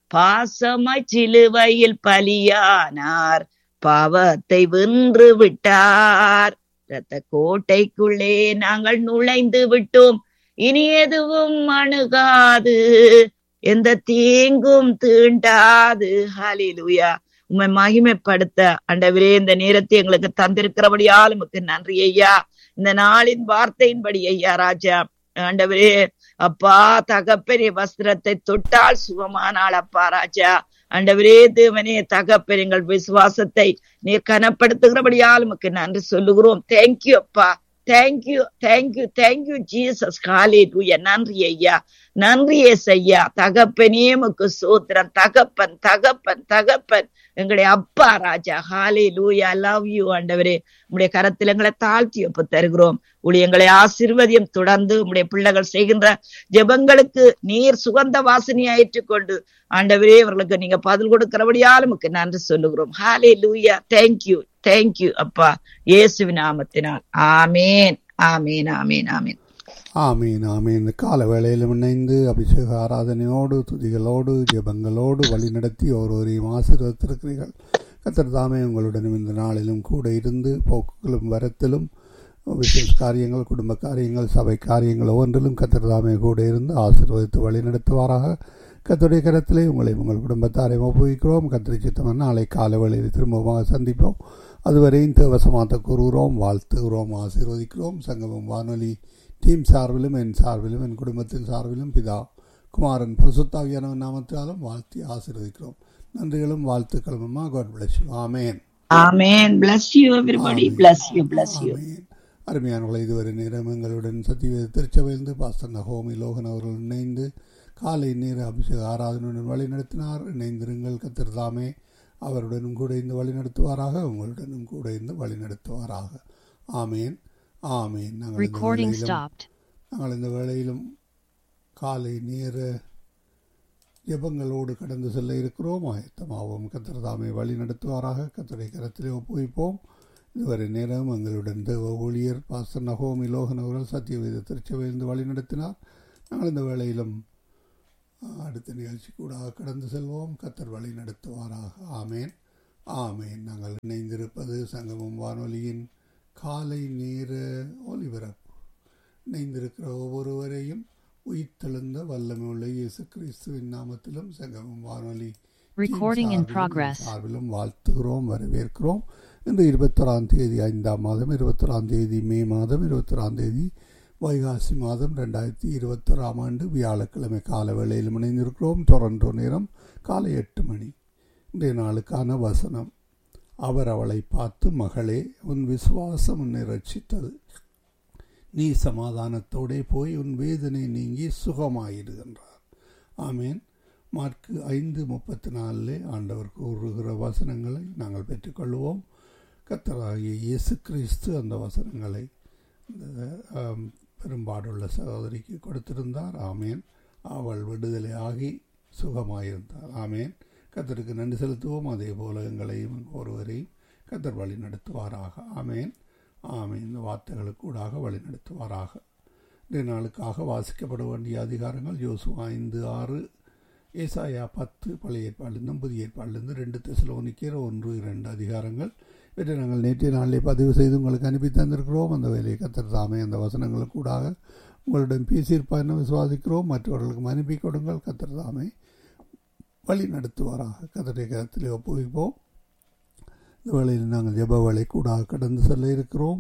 பாசமாய் சிலுவையில் பலியானார் பாவத்தை வென்று விட்டார் இரத்த கோட்டைக்குள்ளே நாங்கள் நுழைந்து விட்டோம் இனி எதுவும் அணுகாது எந்த தீங்கும் தீண்டாது ஹலிலுயா உண்மை மகிமைப்படுத்த ஆண்டவரே இந்த நேரத்தை எங்களுக்கு தந்திருக்கிறபடியால் உமக்கு நன்றி ஐயா இந்த நாளின் வார்த்தையின்படி ஐயா ராஜா ஆண்டவரே அப்பா தகப்பெரிய வஸ்திரத்தை தொட்டால் சுகமானாள் அப்பா ராஜா ஆண்டவரே தேவனே தகப்பெரிய எங்கள் விசுவாசத்தை நீர் கனப்படுத்துகிறபடியால் உமக்கு நன்றி சொல்லுகிறோம் தேங்க்யூ அப்பா தேங்க்யூ தேங்க்யூ தேங்க்யூ ஜீசஸ் காலே தூய நன்றி ஐயா நன்றி எஸ் ஐயா தகப்பனே உமக்கு சோத்திரம் தகப்பன் தகப்பன் தகப்பன் எங்களுடைய அப்பா ராஜா ஹாலே லூயா லவ் யூ ஆண்டவரே உங்களுடைய கரத்தில் எங்களை தாழ்த்தி ஒப்பு தருகிறோம் ஊழியங்களை ஆசிர்வதியம் தொடர்ந்து உங்களுடைய பிள்ளைகள் செய்கின்ற ஜெபங்களுக்கு நீர் சுகந்த வாசனையை ஏற்றுக்கொண்டு ஆண்டவரே அவர்களுக்கு நீங்க பதில் கொடுக்கிறபடியாலும் உமக்கு நன்றி சொல்லுகிறோம் ஹாலே லூயா தேங்க்யூ தேங்க்யூ அப்பா இயேசுவின் நாமத்தினால் ஆமேன் ஆமேன் ஆமேன் ஆமேன் ஆமீன் ஆமீன் கால வேளையிலும் இணைந்து அபிஷேக ஆராதனையோடு துதிகளோடு ஜெபங்களோடு வழிநடத்தி ஒருவரையும் ஆசீர்வதித்திருக்கிறீர்கள் கத்தர் தாமே உங்களுடனும் இந்த நாளிலும் கூட இருந்து போக்குகளும் வரத்திலும் விசேஷ காரியங்கள் குடும்ப காரியங்கள் சபை காரியங்கள் ஒவ்வொன்றிலும் கத்தர் தாமே கூட இருந்து ஆசீர்வதித்து வழிநடத்துவாராக கத்தருடைய கரத்திலே உங்களை உங்கள் குடும்பத்தாரை ஒப்புவிக்கிறோம் கத்திரி சித்தம் நாளை கால வேளையில் திரும்பமாக சந்திப்போம் அதுவரையும் தேவசமாத்த கூறுகிறோம் வாழ்த்துகிறோம் ஆசீர்வதிக்கிறோம் சங்கமம் வானொலி டீம் சார்பிலும் என் சார்பிலும் என் குடும்பத்தின் சார்பிலும் பிதா குமாரன் பரிசுத்தாவியானவன் நாமத்தாலும் வாழ்த்தி ஆசீர்வதிக்கிறோம் நன்றிகளும் வாழ்த்துக்களும் அம்மா God bless you amen amen bless you everybody bless you bless you amen அருமையானவர்களை இதுவரை நேரம் எங்களுடன் சத்தியவேத திருச்சபையிலிருந்து பாஸ்டர் நகோமி லோகன் அவர்கள் இணைந்து காலை நேர அபிஷேக ஆராதனையுடன் வழி நடத்தினார் இணைந்திருங்கள் கத்திரதாமே அவருடனும் கூட இருந்து வழி நடத்துவாராக உங்களுடனும் கூட இருந்து வழி நடத்துவாராக ஆமேன் ஆமேன் நாங்கள் இந்த Recording வேளையிலும் stopped. நாங்கள் இந்த வேளையிலும் காலை நேர ஜெபங்களோடு கடந்து செல்ல இருக்கிறோம் ஆயத்தமாவோம் கத்திரதாமை வழி நடத்துவாராக கத்தரை கரத்திலே ஒப்புவிப்போம் இதுவரை நேரம் எங்களுடன் தேவ ஊழியர் பாஸ்டர் நகோமி லோகன் அவர்கள் சத்தியவேத திருச்சபையிலிருந்து வழி நடத்தினார் நாங்கள் இந்த வேளையிலும் அஹ், அடுத்த நிகழ்ச்சி கூட கடந்து செல்வோம் கத்தர் வழி நடத்துவாராக ஆமேன் ஆமேன் நாங்கள் இணைந்திருப்பது சங்கமம் வானொலியின் காலை நேர ஒலிபரப்பு இணைந்திருக்கிற ஒவ்வொருவரையும் உயிர்த்தெழுந்த வல்லமையுள்ள இயேசு கிறிஸ்துவின் நாமத்திலும் சங்கமம் வானொலி Recording in சார்பிலும் progress. சார்பிலும் வாழ்த்துகிறோம் வரவேற்கிறோம் இன்று இருபத்தொராம் தேதி ஐந்தாம் மாதம் இருபத்தொராம் தேதி மே மாதம் இருபத்தொராம் தேதி வைகாசி மாதம் ரெண்டாயிரத்தி இருபத்தொராம் ஆண்டு வியாழக்கிழமை கால வேளையில் இணைந்திருக்கிறோம் டொரண்டோ நேரம் காலை எட்டு மணி இன்றைய நாளுக்கான வசனம் அவர் அவளை பார்த்து மகளே உன் விசுவாசம் உன்னை ரட்சித்தது நீ சமாதானத்தோடே போய் உன் வேதனை நீங்கி சுகமாயிடுகின்றார் ஆமேன் மார்க்கு ஐந்து முப்பத்தி நாலிலே ஆண்டவர் கூறுகிற வசனங்களை நாங்கள் பெற்றுக்கொள்வோம் கத்தராகிய இயேசு கிறிஸ்து அந்த வசனங்களை இந்த ஆம், பெரும்பாடுள்ள சகோதரிக்கு கொடுத்திருந்தார் ஆமேன் அவள் விடுதலை ஆகி சுகமாயிருந்தார் ஆமேன் கத்தருக்கு நன்றி செலுத்துவோம் அதே போல எங்களையும் ஒருவரையும் கத்தர் வழி நடத்துவாராக ஆமேன் ஆமேன் இந்த வார்த்தைகளுக்கூடாக வழி நடத்துவாராக இன்றைய நாளுக்காக வாசிக்கப்பட வேண்டிய அதிகாரங்கள் யோசுவா ஐந்து ஆறு ஏசாயா பத்து பழைய ஏற்பாடிலிருந்தும் புதிய ஏற்பாடிலிருந்து ரெண்டு தெசலோனிக்கேர் ஒன்று இரண்டு அதிகாரங்கள் இவற்றை நாங்கள் நேற்றைய நாளிலே பதிவு செய்து உங்களுக்கு அனுப்பி தந்திருக்கிறோம் அந்த வேலையை கத்தர் தாமே அந்த வசனங்களுக்கூடாக உங்களிடம் பேசியிருப்பா என்ன விசுவாசிக்கிறோம் மற்றவர்களுக்கும் அனுப்பி கொடுங்கள் கத்தர் தாமே வழி நடத்துவாராக கத்தரை கரத்திலே ஒப்புவிப்போம் இந்த வேளையில் நாங்கள் ஜெப வேலை கூட கடந்து செல்ல இருக்கிறோம்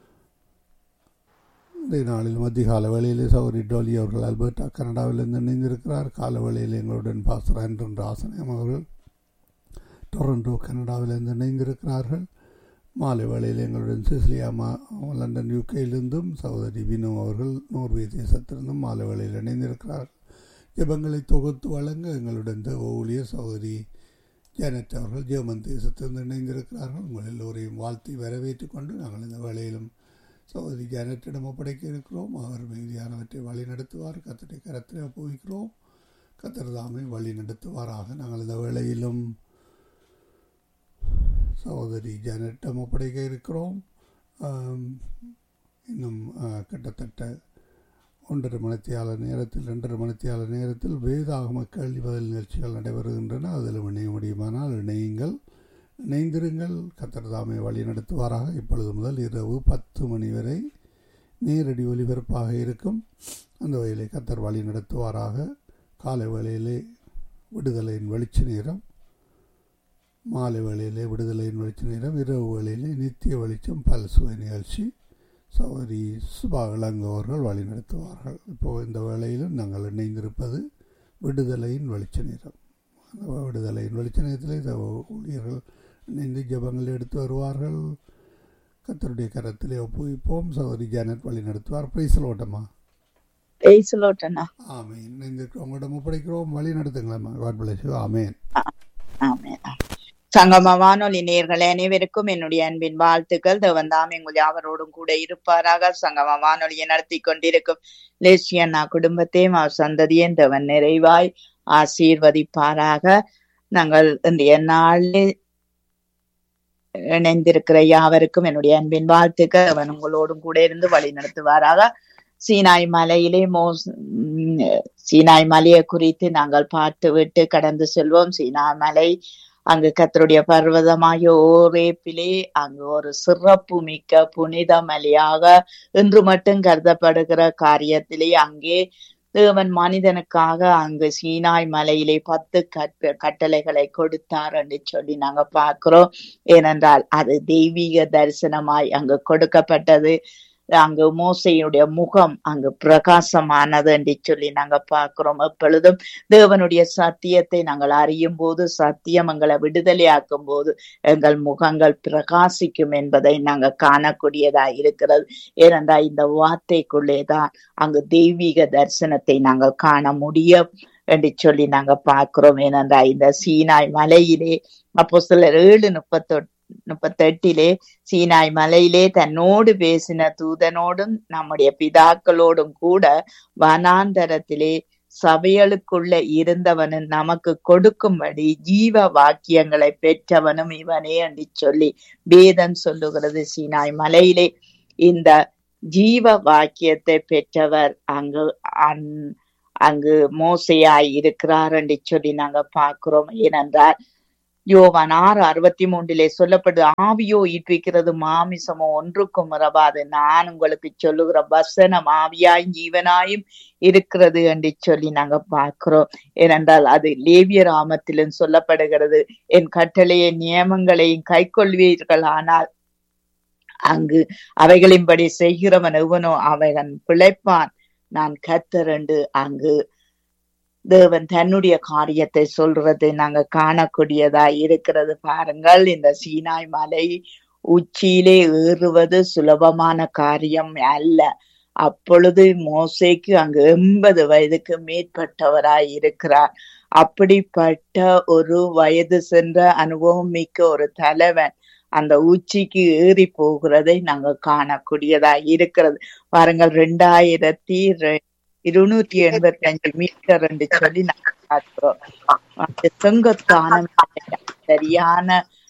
இன்றைய நாளில் மத்திய வேளையிலே சௌரி டோலி அவர்கள் அல்பர்டா கனடாவிலிருந்து இணைந்திருக்கிறார் கால வேளையில் எங்களுடன் பாஸ்டர் ஆண்டன் ராசனம் அவர்கள் டொரண்டோ கனடாவிலிருந்து இணைந்திருக்கிறார்கள் மாலை வேளையில் எங்களுடன் சிசிலியா மா லண்டன் யூகேயிலிருந்தும் சகோதரி வினோ அவர்கள் நோர்வே தேசத்திலிருந்தும் மாலை வேளையில் இணைந்திருக்கிறார்கள் ஜெபங்களை தொகுத்து வழங்க எங்களுடன் தேவ ஊழியர் சகோதரி ஜானட் அவர்கள் ஜெர்மன் தேசத்திலிருந்து இணைந்திருக்கிறார்கள் உங்கள் எல்லோரையும் வாழ்த்தி வரவேற்றுக் கொண்டு நாங்கள் இந்த வேளையிலும் சகோதரி ஜானட்டிடம் ஒப்படைக்க இருக்கிறோம் அவர் மீதியானவற்றை வழி நடத்துவார் கத்தரை கரத்தில் ஒப்புவிக்கிறோம் கத்தர் தாமே வழி நடத்துவாராக நாங்கள் இந்த வேளையிலும் சகோதரி ஜானட்டிடம் ஒப்படைக்க இருக்கிறோம் ஆம், இன்னும் ஆ, கிட்டத்தட்ட ஒன்றரை மணித்தியாளர் நேரத்தில் ரெண்டரை மணித்தியாளர் நேரத்தில் வேதாகம கேள்வி பதில் நிகழ்ச்சிகள் நடைபெறுகின்றன அதில் இணைய முடியுமானால் இணையுங்கள் இணைந்திருங்கள் கத்தர்தாமை வழி நடத்துவாராக இப்பொழுது முதல் இரவு பத்து மணி வரை நேரடி ஒலிபரப்பாக இருக்கும் அந்த வகையிலே கத்தர் வழி நடத்துவாராக காலை வேளையிலே விடுதலையின் வெளிச்ச நேரம் மாலை வேளையிலே விடுதலையின் வெளிச்ச நேரம் இரவு வேளையிலே நித்திய வெளிச்சம் பல்சுவை நிகழ்ச்சி சௌரி சுபா இளங்கோ அவர்கள் வழி நடத்துவார்கள் இப்போது இந்த வேளையிலும் நாங்கள் இணைந்திருப்பது விடுதலையின் வெளிச்ச நேரம் அந்த விடுதலையின் வெளிச்ச நேரத்தில் இந்த ஊழியர்கள் இணைந்து ஜபங்கள் எடுத்து வருவார்கள் கத்தருடைய கரத்திலே ஒப்புவிப்போம் சௌரி ஜானட் வழி நடத்துவார் பிரைசலோட்டமா பேசலோட்டனா ஆமேன் இணைந்து உங்களிடம் ஒப்படைக்கிறோம் வழி நடத்துங்களேம்மா God bless you amen amen சங்கம வானொலி நேயர்கள் அனைவருக்கும் என்னுடைய அன்பின் வாழ்த்துக்கள் தேவன் தாம் எங்கள் யாவரோடும் கூட இருப்பாராக சங்கம வானொலியை நடத்தி கொண்டிருக்கும் லேசியண்ணா குடும்பத்தையும் அவர் சந்ததியும் தேவன் நிறைவாய் ஆசீர்வதிப்பாராக நாங்கள் இன்றைய நாளில் இணைந்திருக்கிற யாவருக்கும் என்னுடைய அன்பின் வாழ்த்துக்கள் அவன் உங்களோடும் கூட இருந்து வழி நடத்துவாராக சீனாய் மலையிலே மோ சீனாய் மலையை குறித்து நாங்கள் பார்த்து விட்டு கடந்து செல்வோம் சீனாய் மலை அங்கு கத்தருடைய பர்வதமாகிய ஓரேப்பிலே அங்கு ஒரு சிறப்பு மிக்க புனித மலையாக இன்று மட்டும் கருதப்படுகிற காரியத்திலே அங்கே தேவன் மனிதனுக்காக அங்கு சீனாய் மலையிலே பத்து கட்ட கட்டளைகளை கொடுத்தார் என்று சொல்லி நாங்க பார்க்கிறோம் ஏனென்றால் அது தெய்வீக தரிசனமாய் அங்கு கொடுக்கப்பட்டது அங்கு மோசையுடைய முகம் அங்கு பிரகாசமானது என்று சொல்லி நாங்க பார்க்கிறோம் எப்பொழுதும் தேவனுடைய சத்தியத்தை நாங்கள் அறியும் போது சத்தியம் எங்களை விடுதலையாக்கும் போது எங்கள் முகங்கள் பிரகாசிக்கும் என்பதை நாங்க காணக்கூடியதா இருக்கிறது ஏனென்றால் இந்த வார்த்தைக்குள்ளேதான் அங்கு தெய்வீக தரிசனத்தை நாங்கள் காண முடியும் என்று சொல்லி நாங்க பார்க்கிறோம் ஏனென்றால் இந்த சீனாய் மலையிலே அப்போ சிலர் ஏழு முப்பத்தொட்டு முப்பத்தெட்டிலே சீனாய் மலையிலே தன்னோடு பேசின தூதனோடும் நம்முடைய பிதாக்களோடும் கூட வனாந்தரத்திலே சபைகளுக்குள்ள இருந்தவனும் நமக்கு கொடுக்கும்படி ஜீவ வாக்கியங்களை பெற்றவனும் இவனே என்று சொல்லி வேதம் சொல்லுகிறது சீனாய் மலையிலே இந்த ஜீவ வாக்கியத்தை பெற்றவர் அங்கு அங்கு மோசையாய் இருக்கிறார் என்று சொல்லி நாங்க பார்க்கிறோம் ஏனென்றால் யோவான் ஆறு அறுபத்தி மூன்றிலே சொல்லப்படுது ஆவியோ ஈட்டுவிக்கிறது மாமிசமோ ஒன்றுக்கும் மறவாது நான் உங்களுக்கு சொல்லுகிற வசனம் ஆவியாயும் ஜீவனாயும் இருக்கிறது என்று சொல்லி நாங்க பார்க்கிறோம் ஏனென்றால் அது லேவிய ராமத்திலும் சொல்லப்படுகிறது என் கட்டளைய நியமங்களையும் கை கொள்வீர்கள் ஆனால் அங்கு அவைகளின்படி செய்கிறவன் எவனோ அவைகன் பிழைப்பான் நான் கத்தரண்டு அங்கு தேவன் தன்னுடைய காரியத்தை சொல்றது நாங்க காணக்கூடியதா இருக்கிறது பாருங்கள் இந்த சீனாய் மலை உச்சியிலே ஏறுவது சுலபமான காரியம் அல்ல அப்பொழுது மோசைக்கு அங்கு எண்பது வயதுக்கு மேற்பட்டவராய் இருக்கிறார் அப்படிப்பட்ட ஒரு வயது சென்ற அனுபவம் மிக்க ஒரு தலைவன் அந்த உச்சிக்கு ஏறி போகிறதை நாங்க காணக்கூடியதா இருக்கிறது பாருங்கள் ரெண்டாயிரத்தி இருநூற்றி எண்பத்தி அஞ்சு மீட்டர் என்று சொல்லி நாங்க பார்க்கிறோம் அந்த செங்குத்தான சரியான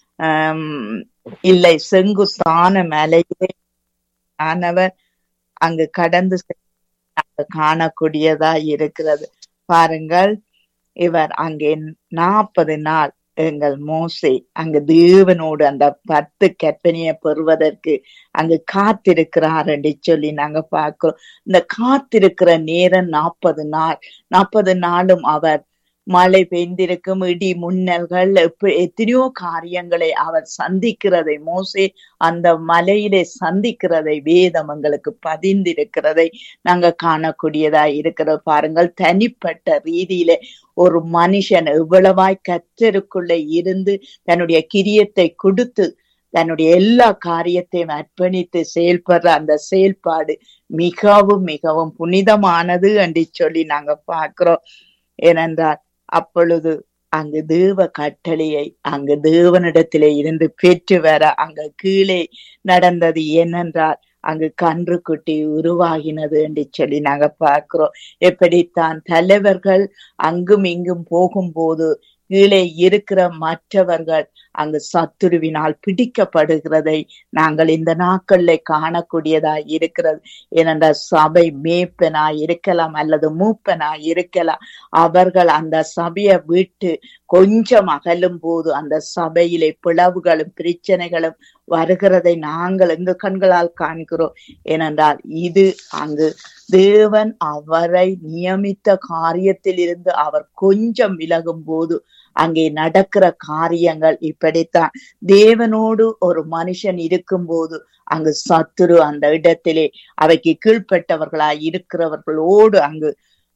இல்லை செங்குத்தான மலையிலே ஆனவர் அங்கு கடந்து காணக்கூடியதா இருக்கிறது பாருங்கள் இவர் அங்கே நாற்பது நாள் எங்கள் மோசை அங்கு தேவனோடு அந்த பத்து கற்பனையை பெறுவதற்கு அங்கு காத்திருக்கிறார் என்று சொல்லி நாங்க பார்க்கிறோம் இந்த காத்திருக்கிற நேரம் நாற்பது நாள் நாற்பது நாளும் அவர் மழை பெய்ந்திருக்கும் இடி முன்னல்கள் எத்தனையோ காரியங்களை அவர் சந்திக்கிறதை மோசே அந்த மலையிலே சந்திக்கிறதை வேதம் எங்களுக்கு பதிந்திருக்கிறதை நாங்க காணக்கூடியதா இருக்கிறது பாருங்கள் தனிப்பட்ட ரீதியில ஒரு மனுஷன் எவ்வளவாய் கத்தருக்குள்ள இருந்து தன்னுடைய கிரியத்தை கொடுத்து தன்னுடைய எல்லா காரியத்தையும் அர்ப்பணித்து செயல்படுற அந்த செயல்பாடு மிகவும் மிகவும் புனிதமானது என்று சொல்லி நாங்க பார்க்கிறோம் ஏனென்றால் அப்பொழுது அங்கு தேவ கட்டளையை அங்கு தேவனிடத்திலே இருந்து பெற்று வர அங்கு கீழே நடந்தது என்னென்றால் அங்கு கன்று குட்டி உருவாகினது என்று சொல்லி நாங்க பார்க்கிறோம் எப்படித்தான் தலைவர்கள் அங்கும் இங்கும் போகும்போது கீழே இருக்கிற மற்றவர்கள் அங்கு சத்துருவினால் பிடிக்கப்படுகிறதை நாங்கள் இந்த நாட்கள்ல காணக்கூடியதாய் இருக்கிறது ஏனென்றால் சபை மேப்பனாய் இருக்கலாம் அல்லது மூப்பனாய் இருக்கலாம் அவர்கள் அந்த சபையை விட்டு கொஞ்சம் அகலும் போது அந்த சபையிலே பிளவுகளும் பிரச்சனைகளும் வருகிறதை நாங்கள் எங்க கண்களால் காண்கிறோம் ஏனென்றால் இது அங்கு தேவன் அவரை நியமித்த காரியத்தில் இருந்து அவர் கொஞ்சம் விலகும் போது அங்கே நடக்கிற காரியங்கள் இப்படித்தான் தேவனோடு ஒரு மனுஷன் இருக்கும்போது அங்கு சத்துரு அந்த இடத்திலே அவைக்கு கீழ்ப்பட்டவர்களாய் இருக்கிறவர்களோடு அங்கு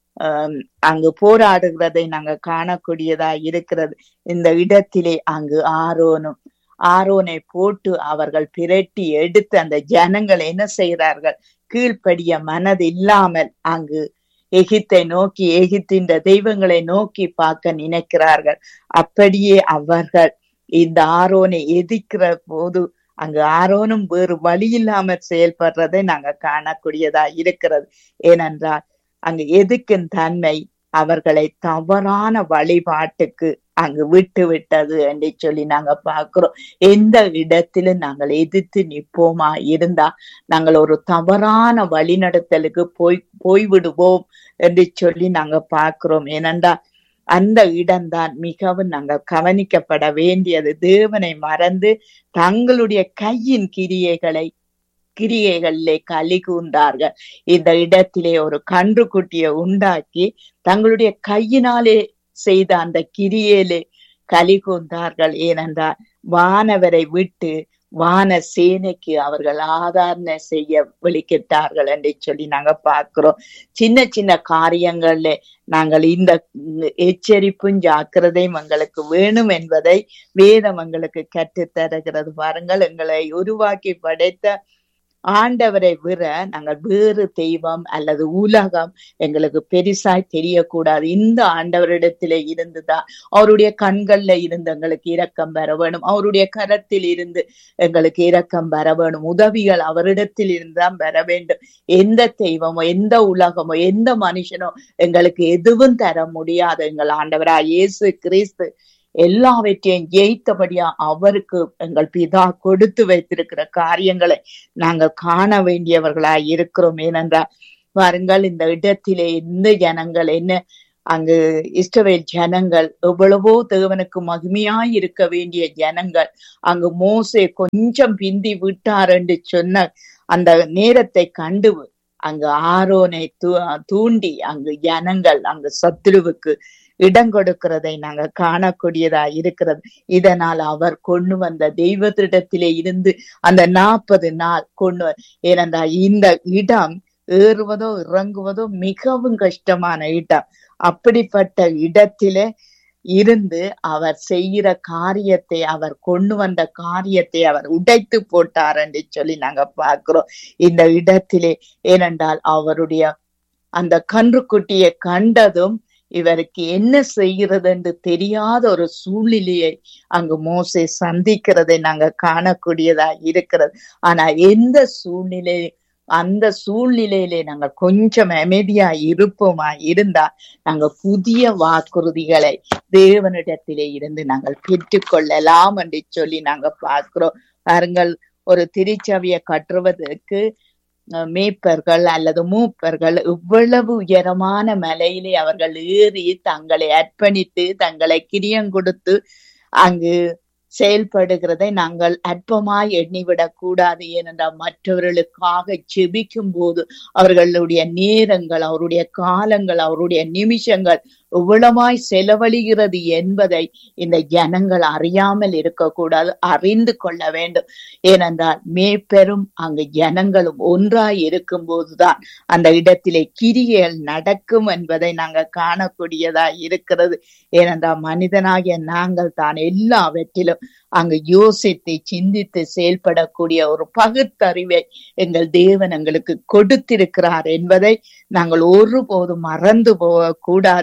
அங்கு போராடுகிறதை நாங்க காணக்கூடியதா இருக்கிறது இந்த இடத்திலே அங்கு ஆரோனும் ஆரோனை போட்டு அவர்கள் பிரட்டி எடுத்து அந்த ஜனங்கள் என்ன செய்கிறார்கள் கீழ்ப்படிய மனது இல்லாமல் அங்கு எகித்தை நோக்கி எகித்தின் தெய்வங்களை நோக்கி பார்க்க நினைக்கிறார்கள் அப்படியே அவர்கள் இந்த ஆரோனை எதிர்க்கிற போது அங்கு ஆரோனும் வேறு வழி இல்லாமல் செயல்படுறதை நாங்க காணக்கூடியதா இருக்கிறது ஏனென்றால் அங்கு எதுக்கும் தன்மை அவர்களை தவறான வழிபாட்டுக்கு அங்கு விட்டு விட்டது என்று சொல்லி நாங்க பாக்குறோம் எந்த இடத்திலும் நாங்கள் எதிர்த்து நிற்போமா இருந்தா நாங்கள் ஒரு தவறான வழிநடத்தலுக்கு போய் போய்விடுவோம் என்று சொல்லி நாங்க பாக்குறோம் ஏனென்றா அந்த இடம்தான் மிகவும் நாங்கள் கவனிக்கப்பட வேண்டியது தேவனை மறந்து தங்களுடைய கையின் கிரியைகளை கிரியைகளிலே களி கூர்ந்தார்கள் இந்த இடத்திலே ஒரு கன்று குட்டியை உண்டாக்கி தங்களுடைய கையினாலே செய்த அந்த கிரியையிலே களி கூர்ந்தார்கள் ஏனென்றால் வானவரை விட்டு வான சேனைக்கு அவர்கள் ஆதாரண செய்ய வெளிக்கிட்டார்கள் என்று சொல்லி நாங்க பார்க்கிறோம் சின்ன சின்ன காரியங்கள்ல நாங்கள் இந்த எச்சரிப்பும் ஜாக்கிரதையும் எங்களுக்கு வேணும் என்பதை வேதம் எங்களுக்கு கற்றுத்தருகிறது பாருங்கள் எங்களை உருவாக்கி படைத்த ஆண்டவரை விட நாங்கள் வேறு தெய்வம் அல்லது உலகம் எங்களுக்கு பெருசாய் தெரியக்கூடாது இந்த ஆண்டவரிடத்திலே இருந்துதான் அவருடைய கண்கள்ல இருந்து எங்களுக்கு இரக்கம் பெற வேணும் அவருடைய கரத்தில் இருந்து எங்களுக்கு இரக்கம் பெற வேணும் உதவிகள் அவரிடத்தில் இருந்துதான் பெற வேண்டும் எந்த தெய்வமோ எந்த உலகமோ எந்த மனுஷனோ எங்களுக்கு எதுவும் தர முடியாது எங்கள் ஆண்டவரா இயேசு கிறிஸ்து எல்லாவற்றையும் ஜெயித்தபடியா அவருக்கு எங்கள் பிதா கொடுத்து வைத்திருக்கிற காரியங்களை நாங்கள் காண வேண்டியவர்களாய் இருக்கிறோம் ஏனென்றால் பாருங்கள் இந்த இடத்திலே எந்த ஜனங்கள் என்ன அங்கு இஸ்ரவேல் ஜனங்கள் எவ்வளவோ தேவனுக்கு மகிமையாய் இருக்க வேண்டிய ஜனங்கள் அங்கு மோசே கொஞ்சம் பிந்தி விட்டார் என்று சொன்ன அந்த நேரத்தை கண்டு அங்கு ஆரோனை தூ தூண்டி அங்கு ஜனங்கள் அங்கு சத்துருவுக்கு இடம் கொடுக்கிறதை நாங்க காணக்கூடியதா இருக்கிறது இதனால் அவர் கொண்டு வந்த தெய்வத்திடத்திலே இருந்து அந்த நாற்பது நாள் கொண்டு ஏனென்றால் இந்த இடம் ஏறுவதோ இறங்குவதோ மிகவும் கஷ்டமான இடம் அப்படிப்பட்ட இடத்திலே இருந்து அவர் செய்கிற காரியத்தை அவர் கொண்டு வந்த காரியத்தை அவர் உடைத்து போட்டார் என்று சொல்லி நாங்க பார்க்கிறோம் இந்த இடத்திலே ஏனென்றால் அவருடைய அந்த கன்றுக்குட்டியை கண்டதும் இவருக்கு என்ன செய்கிறது என்று தெரியாத ஒரு சூழ்நிலையை அங்கு மோசை சந்திக்கிறதை நாங்க காணக்கூடியதா இருக்கிறது ஆனா எந்த சூழ்நிலை அந்த சூழ்நிலையிலே நாங்கள் கொஞ்சம் அமைதியா இருப்போமா இருந்தா நாங்க புதிய வாக்குறுதிகளை தேவனிடத்திலே இருந்து நாங்கள் பெற்றுக்கொள்ளலாம் என்று சொல்லி நாங்க பார்க்கிறோம் பாருங்கள் ஒரு திருச்சபையை கட்டுவதற்கு மேய்ப்பர்கள் அல்லது மூப்பர்கள் இவ்வளவு உயரமான மலையிலே அவர்கள் ஏறி தங்களை அர்ப்பணித்து தங்களை கிரியம் கொடுத்து அங்கு செயல்படுகிறதை நாங்கள் அற்பமாய் எண்ணிவிடக் கூடாது ஏனென்றால் மற்றவர்களுக்காக செபிக்கும் போது அவர்களுடைய நேரங்கள் அவருடைய காலங்கள் அவருடைய நிமிஷங்கள் எவ்வளவாய் செலவழிகிறது என்பதை இந்த ஜனங்கள் அறியாமல் இருக்கக்கூடாது அறிந்து கொள்ள வேண்டும் ஏனென்றால் மேப்பெரும் அங்கு ஜனங்களும் ஒன்றாய் இருக்கும் போதுதான் அந்த இடத்திலே கிரியல் நடக்கும் என்பதை நாங்கள் காணக்கூடியதா இருக்கிறது ஏனென்றால் மனிதனாகிய நாங்கள் தான் எல்லாவற்றிலும் அங்கு யோசித்து சிந்தித்து செயல்படக்கூடிய ஒரு பகுத்தறிவை எங்கள் தேவன் எங்களுக்கு கொடுத்திருக்கிறார் என்பதை நாங்கள் ஒருபோதும் மறந்து போக கூடாது ஏனென்றால்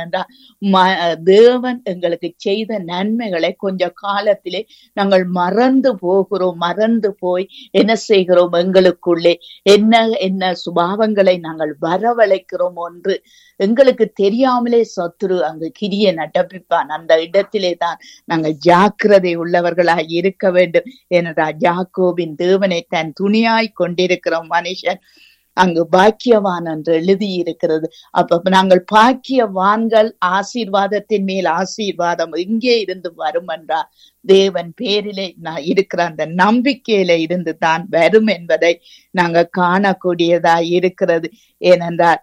ஏனென்றா ம- தேவன் எங்களுக்கு செய்த நன்மைகளை கொஞ்ச காலத்திலே நாங்கள் மறந்து போகிறோம் மறந்து போய் என்ன செய்கிறோம் எங்களுக்குள்ளே என்ன என்ன சுபாவங்களை நாங்கள் வரவழைக்கிறோம் ஒன்று எங்களுக்கு தெரியாமலே சத்துரு அங்கு கிரிய நடப்பிப்பான் அந்த இடத்திலே தான் நாங்கள் ஜாக்கிரதை உள்ளவர்களாய் இருக்க வேண்டும் ஏனென்றால் ஜாக்கோபின் தேவனை தன் துணியாய் கொண்டிருக்கிற மனுஷன் அங்கு பாக்கியவான் என்று எழுதி இருக்கிறது அப்ப நாங்கள் பாக்கியவான்கள் ஆசீர்வாதத்தின் மேல் ஆசீர்வாதம் எங்கே இருந்து வரும் என்றால் தேவன் பேரிலே நான் இருக்கிற அந்த நம்பிக்கையில இருந்து தான் வரும் என்பதை நாங்க காணக்கூடியதா இருக்கிறது ஏனென்றால்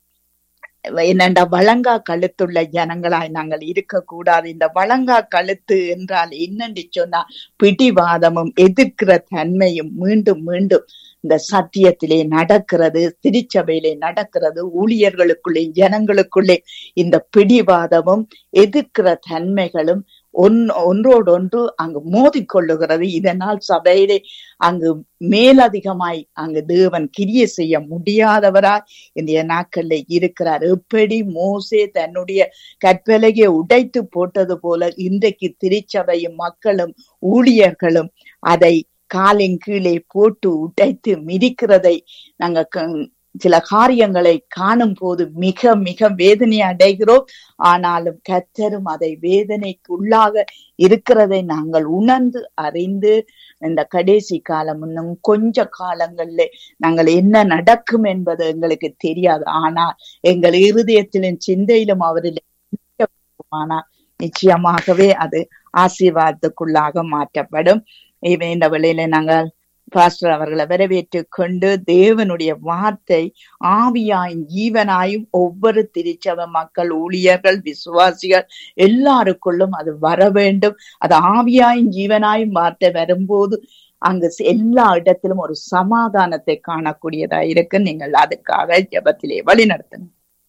என்னண்டா வழங்கா கழுத்துள்ள ஜனங்களாய் நாங்கள் இருக்கக்கூடாது இந்த வழங்கா கழுத்து என்றால் என்னன்னு சொன்னா பிடிவாதமும் எதிர்க்கிற தன்மையும் மீண்டும் மீண்டும் இந்த சத்தியத்திலே நடக்கிறது திருச்சபையிலே நடக்கிறது ஊழியர்களுக்குள்ளே ஜனங்களுக்குள்ளே இந்த பிடிவாதமும் எதிர்க்கிற தன்மைகளும் ஒன் ஒன்றோடொன்று அங்கு மோதிக்கொள்ளுகிறது இதனால் சபையிலே அங்கு மேலதிகமாய் அங்கு தேவன் கிரிய செய்ய முடியாதவராய் இன்றைய நாட்கள்ல இருக்கிறார் எப்படி மோசே தன்னுடைய கற்பலகையை உடைத்து போட்டது போல இன்றைக்கு திருச்சபையும் மக்களும் ஊழியர்களும் அதை காலின் கீழே போட்டு உடைத்து மிதிக்கிறதை நாங்க க- சில காரியங்களை காணும் போது மிக மிக வேதனை அடைகிறோம் ஆனாலும் கத்தரும் அதை வேதனைக்கு உள்ளாக இருக்கிறதை நாங்கள் உணர்ந்து அறிந்து இந்த கடைசி காலம் இன்னும் கொஞ்ச காலங்கள்ல நாங்கள் என்ன நடக்கும் என்பது எங்களுக்கு தெரியாது ஆனால் எங்கள் இருதயத்திலும் சிந்தையிலும் அவரில் ஆனால் நிச்சயமாகவே அது ஆசீர்வாதத்துக்குள்ளாக மாற்றப்படும் இவை இந்த வேளையில நாங்கள் பாஸ்டர் அவர்களை வரவேற்றுக் கொண்டு தேவனுடைய வார்த்தை ஆவியாயும் ஜீவனாயும் ஒவ்வொரு திருச்சபை மக்கள் ஊழியர்கள் விசுவாசிகள் எல்லாருக்குள்ளும் அது வர வேண்டும் அது ஆவியாயும் ஜீவனாயும் வார்த்தை வரும்போது அங்கு எல்லா இடத்திலும் ஒரு சமாதானத்தை காணக்கூடியதா இருக்கு நீங்கள் அதுக்காக ஜெபத்திலே வழி நடத்துங்க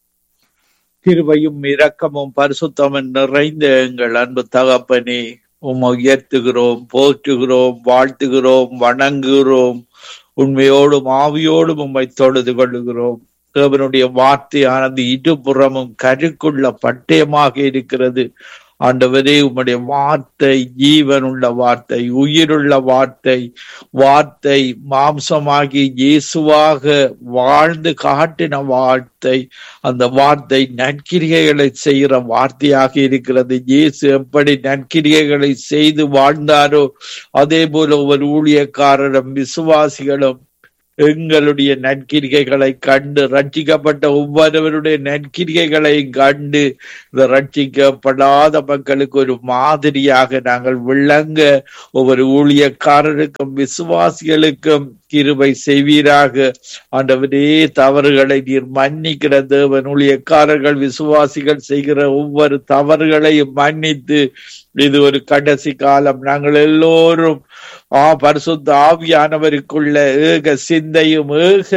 கிருபையும் இரக்கமும் பரிசுத்தமும் நிறைந்த எங்கள் அன்பு தகப்பனே உம்மை உயர்த்துகிறோம் போற்றுகிறோம் வாழ்த்துகிறோம் வணங்குகிறோம் உண்மையோடும் ஆவியோடும் உம்மை தொழுது கொள்ளுகிறோம் தேவனுடைய வார்த்தையானது இருபுறமும் கருக்குள்ள பட்டயமாக இருக்கிறது ஆண்டவரே உம்முடைய வார்த்தை ஜீவனுள்ள வார்த்தை உயிருள்ள வார்த்தை வார்த்தை மாம்சமாகி இயேசுவாக வாழ்ந்து காட்டின வார்த்தை அந்த வார்த்தை நற்கிரிகைகளை செய்கிற வார்த்தையாக இருக்கிறது இயேசு எப்படி நற்கிரிகைகளை செய்து வாழ்ந்தாரோ அதே போல ஒரு ஊழியக்காரரும் விசுவாசிகளும் எங்களுடைய நற்கிரிகைகளை கண்டு ரட்சிக்கப்பட்ட ஒவ்வொருவருடைய நற்கிரிகைகளை கண்டு இந்த ரட்சிக்கப்படாத மக்களுக்கு ஒரு மாதிரியாக நாங்கள் விளங்க ஒவ்வொரு ஊழியக்காரருக்கும் விசுவாசிகளுக்கும் கிருபை செய்வீராக ஆண்டவரே தவறுகளை நீர் மன்னிக்கிற தேவன் ஊழியக்காரர்கள் விசுவாசிகள் செய்கிற ஒவ்வொரு தவறுகளையும் மன்னித்து இது ஒரு கடைசி காலம் நாங்கள் எல்லோரும் ஆ பரிசுத்த ஆவியானவருக்குள்ள ஏக சிந்தையும் ஏக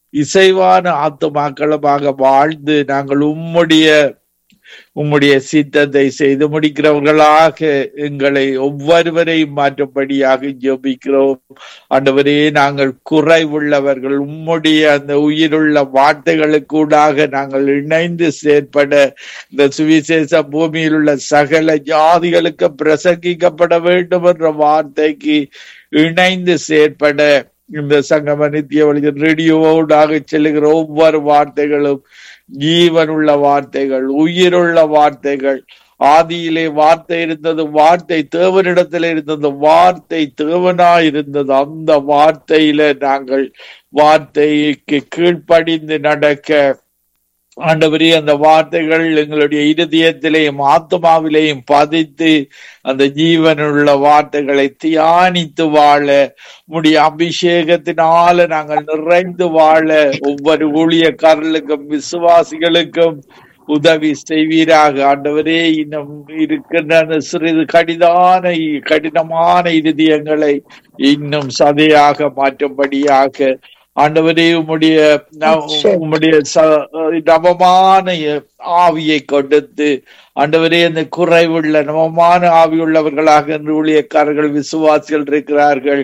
இசைவான ஆத்துமாக்களுமாக வாழ்ந்து நாங்கள் உம்முடைய உம்முடைய சித்தத்தை செய்து முடிக்கிறவர்களாக எங்களை ஒவ்வொருவரையும் மாற்றும்படியாக ஜெபிக்கிறோம் ஆண்டவரே நாங்கள் குறைவுள்ளவர்கள் உம்முடைய அந்த உயிருள்ள வார்த்தைகளுக்கூடாக நாங்கள் இணைந்து செயற்பட இந்த சுவிசேஷ பூமியில் உள்ள சகல ஜாதிகளுக்கு பிரசங்கிக்கப்பட வேண்டும் என்ற வார்த்தைக்கு இணைந்து செயற்பட இந்த சங்கம நித்திய வழி ரேடியோவோடாக செல்லுகிற ஒவ்வொரு வார்த்தைகளும் ஜீவனுள்ள வார்த்தைகள் உயிருள்ள வார்த்தைகள் ஆதியிலே வார்த்தை இருந்தது வார்த்தை தேவனிடத்தில் இருந்தது வார்த்தை தேவனா இருந்தது அந்த வார்த்தையில நாங்கள் வார்த்தைக்கு கீழ்ப்படிந்து நடக்க ஆண்டவரே அந்த வார்த்தைகள் எங்களுடைய இருதயத்திலேயும் ஆத்மாவிலேயும் பதித்து அந்த ஜீவனுள்ள வார்த்தைகளை தியானித்து வாழ முடிய அபிஷேகத்தினால நாங்கள் நிறைந்து வாழ ஒவ்வொரு ஊழியக்காரர்களுக்கும் விசுவாசிகளுக்கும் உதவி செய்வீராக ஆண்டவரே இன்னும் இருக்கின்ற அந்த சிறிது கடிதான கடினமான இருதயங்களை இன்னும் சதையாக மாற்றும்படியாக ஆண்டவரே உம்முடைய நிச்சயம். உம்முடைய ச- நவமான ஆவியை கொடுத்து ஆண்டவரே அந்த குறைவுள்ள நவமான ஆவி உள்ளவர்களாக இன்று ஊழியக்காரர்கள் விசுவாசிகள் இருக்கிறார்கள்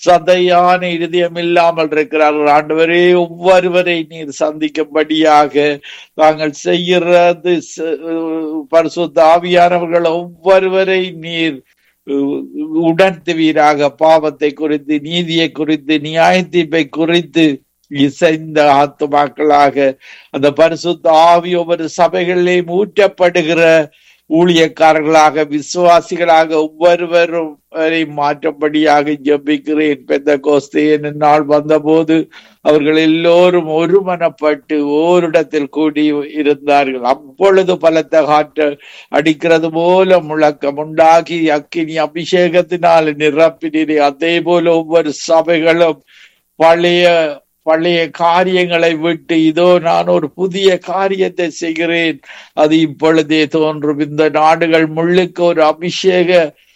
சதையான இருதயம் இல்லாமல் இருக்கிறார்கள் ஆண்டவரே ஒவ்வொருவரை நீர் சந்திக்கும்படியாக தாங்கள் செய்கிறது ச- பரிசுத்த ஆவியானவர்கள் ஒவ்வொருவரை நீர் உ- உணர்த்துவீராக பாவத்தை குறித்து நீதியை குறித்து நியாய தீர்ப்பை குறித்து இசைந்த ஆத்துமாக்களாக அந்த பரிசுத்த ஆவி ஒவ்வொரு சபைகளிலேயும் ஊற்றப்படுகிற ஊழியக்காரர்களாக விசுவாசிகளாக ஒவ்வொருவரும் வரை மாற்றப்படியாக ஜெபிக்கிறேன் பெந்த கோஸ்தே நாள் வந்தபோது அவர்கள் எல்லோரும் ஒருமனப்பட்டு ஓரிடத்தில் கூடி இருந்தார்கள் அப்பொழுது பலத்த காற்று அடிக்கிறது போல முழக்கம் உண்டாகி அக்கினி அபிஷேகத்தினால் நிரப்பினீரே அதே போல ஒவ்வொரு சபைகளும் பழைய பழைய காரியங்களை விட்டு இதோ நான் ஒரு புதிய காரியத்தை செய்கிறேன் அது இப்பொழுதே தோன்றும் இந்த நாடுகள் முழுக்க ஒரு அபிஷேக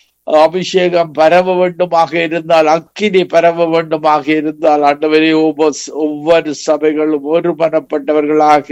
அபிஷேகம் பரவ வேண்டுமாக இருந்தால் அக்கினி பரவ வேண்டுமாக இருந்தால் ஆண்டவரே ஒவ்வொரு ஒவ்வொரு சபைகளும் ஒருமனப்பட்டவர்களாக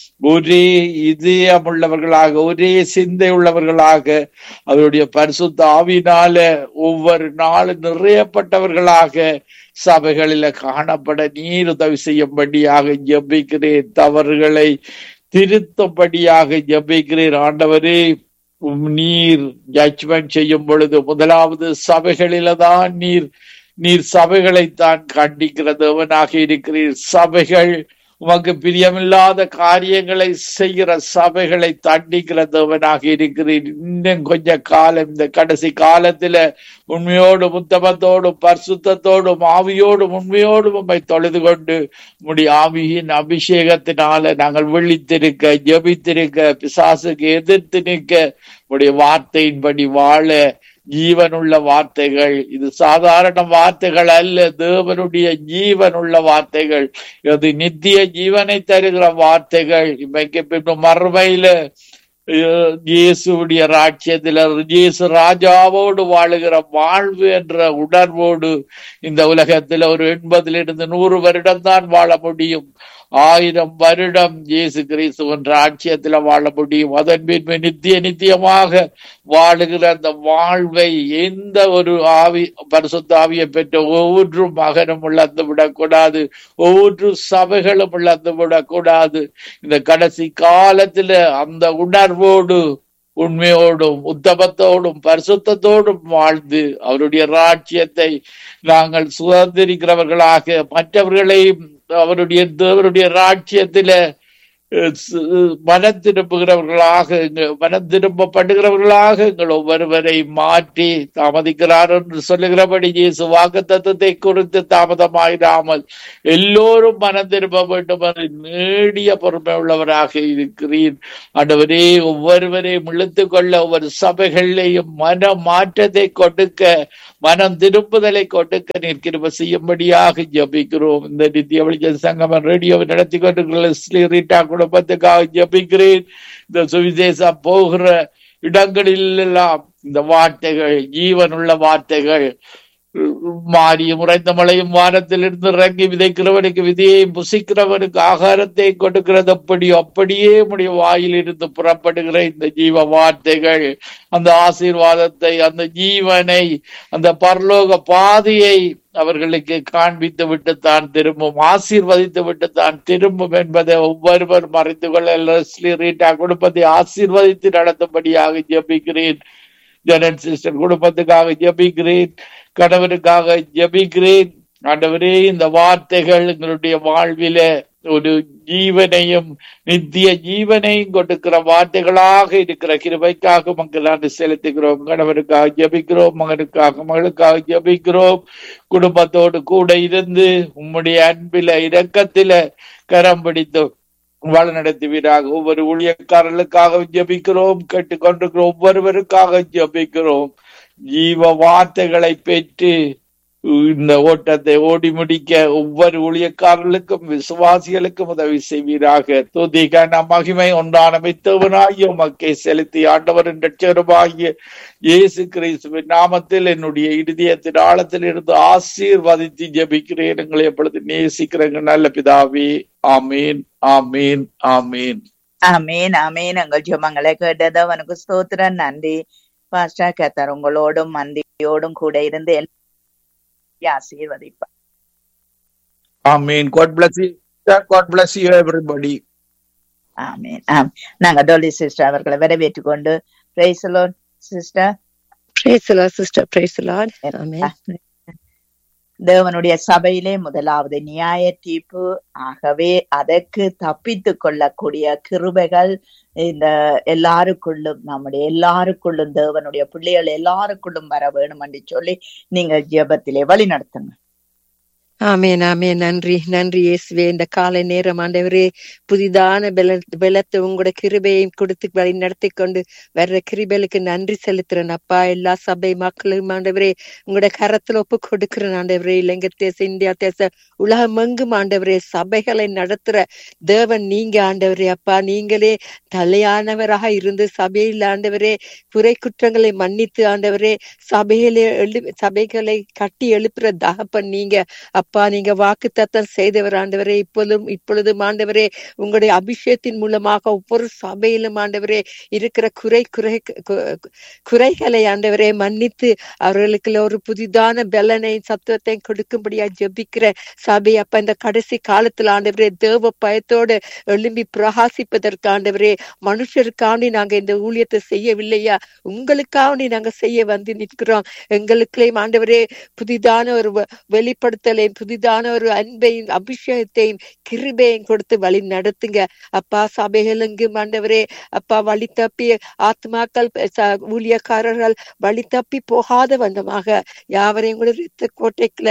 ஒரே இதயம் உள்ளவர்களாக ஒரே சிந்தை உள்ளவர்களாக அவருடைய பரிசுத்த ஆவினால ஒவ்வொரு நாளும் நிறையப்பட்டவர்களாக சபைகளில காணப்பட நீர் உதவி செய்யும்படியாக ஜெபிக்கிறேன் தவறுகளை திருத்தும்படியாக ஜெபிக்கிறேன் ஆண்டவரே உம் நீர் ஜட்ஜ்மெண்ட் செய்யும் பொழுது முதலாவது சபைகளில தான் நீர் நீர் சபைகளைத்தான் கண்டிக்கிறதவனாக இருக்கிறீர் சபைகள் உமக்கு பிரியமில்லாத காரியங்களை செய்கிற சபைகளை தண்டிக்கிறதவனாக இருக்கிறீர் இன்னும் கொஞ்ச காலம் இந்த கடைசி காலத்துல உண்மையோடும் உத்தமத்தோடும் பரிசுத்தத்தோடும் ஆவியோடும் உண்மையோடும் உம்மை தொழுது கொண்டு உம்முடைய ஆவியின் அபிஷேகத்தினால நாங்கள் விழித்திருக்க ஜெபித்திருக்க பிசாசுக்கு எதிர்த்து நிற்க உடைய வார்த்தையின்படி வாழ ஜீவனுள்ள வார்த்தைகள் இது சாதாரண வார்த்தைகள் அல்ல தேவனுடைய ஜீவனுள்ள வார்த்தைகள் இது நித்திய ஜீவனை தருகிற வார்த்தைகள் இன்றைக்கு பின்பு மறுமையில அஹ், இயேசுவுடைய ராட்சியத்துல இயேசு ராஜாவோடு வாழுகிற வாழ்வு என்ற உணர்வோடு இந்த உலகத்துல ஒரு எண்பதிலிருந்து நூறு வருடம் தான் வாழ முடியும் ஆயிரம் வருடம் இயேசு கிறிஸ்துவன் ராட்சியத்துல வாழ முடியும் அதன் பின்பு நித்திய நித்தியமாக வாழுகிற அந்த வாழ்வை எந்த ஒரு ஆவி பரிசுத்த ஆவியை பெற்ற ஒவ்வொரு மகனும் இழந்து விடக்கூடாது ஒவ்வொரு சபைகளும் இழந்து விடக்கூடாது இந்த கடைசி காலத்துல அந்த உணர்வோடு உண்மையோடும் உத்தமத்தோடும் பரிசுத்தத்தோடும் வாழ்ந்து அவருடைய ராட்சியத்தை நாங்கள் சுதந்திரிக்கிறவர்களாக மற்றவர்களையும் அவருடைய தேவருடைய ராட்சியத்தில அஹ், சு- மனம் திரும்புகிறவர்களாக எங்க- மனம் திரும்பப்படுகிறவர்களாக எங்கள் ஒவ்வொருவரை மாற்றி தாமதிக்கிறார் என்று சொல்லுகிறபடி இயேசு வாக்கு தத்துவத்தை குறித்து தாமதமாயிராமல் எல்லோரும் மனம் திரும்ப வேண்டும் என்று நீடிய பொறுமை உள்ளவராக இருக்கிறீர் ஆண்டவரே ஒவ்வொருவரையும் இழுத்துக் கொள்ள ஒவ்வொரு சபைகளிலேயும் மன மாற்றத்தை கொடுக்க மனம் திருப்புதலை கொடுக்க நீர் கிருப செய்யும்படியாக ஜபிக்கிறோம் இந்த நித்திய வெளிச்ச சங்கமம் ரேடியோவை நடத்தி கொண்டிருக்கிற லெஸ்லி ரீட்டா குடும்பத்துக்காக ஜபிக்கிறேன் இந்த சுவிசேஷம் போகிற இடங்களில் எல்லாம் இந்த வார்த்தைகள் ஜீவனுள்ள வார்த்தைகள் மாறியும் உறைந்த மழையும் வானத்திலிருந்து இறங்கி விதைக்கிறவனுக்கு விதையையும் புசிக்கிறவனுக்கு ஆகாரத்தை கொடுக்கிறது அப்படி அப்படியே உடைய வாயிலிருந்து புறப்படுகிற இந்த ஜீவ வார்த்தைகள் அந்த ஆசீர்வாதத்தை அந்த ஜீவனை அந்த பரலோக பாதையை அவர்களுக்கு காண்பித்து விட்டு தான் திரும்பும் ஆசீர்வதித்து விட்டு தான் திரும்பும் என்பதை ஒவ்வொருவர் மறைத்து கொள்ள லெஸ்லி ரீட்டா குடும்பத்தை ஆசீர்வதித்து நடத்தும்படியாக ஜெபிக்கிறேன் ஜனன் சிஸ்டர் குடும்பத்துக்காக ஜெபிக்கிறேன் கணவனுக்காக ஜெபிக்கிறேன் ஆண்டவரே இந்த வார்த்தைகள் எங்களுடைய வாழ்வில ஒரு ஜீவனையும் நித்திய ஜீவனையும் கொடுக்கிற வார்த்தைகளாக இருக்கிற கிருபைக்காக மக்கள் நன்றி செலுத்துகிறோம் கணவனுக்காக ஜெபிக்கிறோம் மகனுக்காக மகளுக்காக ஜெபிக்கிறோம் குடும்பத்தோடு கூட இருந்து உம்முடைய அன்பில இரக்கத்தில கரம் பிடித்து வழ நடத்துவீராக ஒவ்வொரு ஊழியக்காரர்களுக்காக ஜெபிக்கிறோம் கேட்டுக்கொண்டிருக்கிற ஒவ்வொருவருக்காக ஜெபிக்கிறோம் ஜீவ வார்த்தைகளை பெற்று இந்த ஓட்டத்தை ஓடி முடிக்க ஒவ்வொரு ஊழியக்காரர்களுக்கும் விசுவாசிகளுக்கும் உதவி செய்வீராக துதிக மகிமை ஒன்றான மித்தவனாகிய உமக்கை செலுத்தி ஆண்டவரின் ரட்சகருமாகிய இயேசு கிறிஸ்துவின் நாமத்தில் என்னுடைய இருதயத்தின் ஆழத்தில் இருந்து ஆசீர்வதித்து ஜெபிக்கிறேன் எங்களை எப்பொழுது நேசிக்கிறேங்க நல்ல பிதாவே ஆமீன் ஆமீன் ஆமீன் அமேன் அமேன் எங்கள் ஜெபங்களை கேட்டது அவனுக்கு ஸ்தோத்திரம் நன்றி பாஸ்டர் கத்தர் உங்களோடும் மந்தியோடும் கூட இருந்து எல்லாரையும் ஆசீர்வதிப்பார் ஆமீன் God bless you. God bless you everybody. ஆமேன் ஆம் நாங்க டோலி சிஸ்டர் அவர்களை வரவேற்றுக் கொண்டு praise the Lord sister Praise the Lord, sister. Praise the Lord. Amen. தேவனுடைய சபையிலே முதலாவது நியாய தீர்ப்பு ஆகவே அதற்கு தப்பித்து கொள்ளக்கூடிய கிருபைகள் இந்த எல்லாருக்குள்ளும் நம்முடைய எல்லாருக்குள்ளும் தேவனுடைய பிள்ளைகள் எல்லாருக்குள்ளும் வர வேணும் என்று சொல்லி நீங்கள் ஜெபத்திலே வழி நடத்துங்க ஆமென் ஆமென் நன்றி நன்றி இயேசுவே இந்த காலை நேரம் ஆண்டவரே புதிதான பல பலத்தை உங்களோட கிருபையை கொடுத்து வழி நடத்தி கொண்டு வர்ற கிருபைகளுக்கு நன்றி செலுத்துறேன் அப்பா எல்லா சபை மக்களும் ஆண்டவரே உங்களோட கரத்துல ஒப்பு கொடுக்கிறேன் ஆண்டவரே இலங்கை தேசம் இந்தியா தேசம் உலகம் எங்கும் ஆண்டவரே சபைகளை நடத்துற தேவன் நீங்க ஆண்டவரே அப்பா நீங்களே தலையானவராக இருந்து சபையில் ஆண்டவரே குறை குற்றங்களை மன்னித்து ஆண்டவரே சபையிலே எழு சபைகளை கட்டி எழுப்புற தகப்பன் நீங்க அப்பா நீங்க வாக்கு தத்தம் செய்தவர் ஆண்டவரே இப்பொழுதும் இப்பொழுதும் ஆண்டவரே உங்களுடைய அபிஷேகத்தின் மூலமாக ஒவ்வொரு சபையிலும் ஆண்டவரே இருக்கிற குறை குறை கு- குறைகளை ஆண்டவரே மன்னித்து அவர்களுக்கு ஒரு புதிதான பலனை சத்துவத்தை கொடுக்கும்படியா ஜெபிக்கிற சபை அப்ப இந்த கடைசி காலத்துல ஆண்டவரே தேவ பயத்தோடு எழும்பி பிரகாசிப்பதற்கு ஆண்டவரே மனுஷருக்காண்டி நாங்க இந்த ஊழியத்தை செய்யவில்லையா உங்களுக்காண்டி நாங்க செய்ய வந்து நிற்கிறோம் எங்களுக்குள்ளேயும் ஆண்டவரே புதிதான ஒரு வ- வெளிப்படுத்தலையும் புதிதான ஒரு அன்பையும் அபிஷேகத்தையும் கிருபையும் கொடுத்து வழி நடத்துங்க அப்பா சபைகளுங்கும் ஆண்டவரே அப்பா வழி தப்பி ஆத்மாக்கள் ச- ஊழியக்காரர்கள் வழி தப்பி போகாத வண்ணமாக யாவரையும் கூட ரத்த கோட்டைக்குள்ள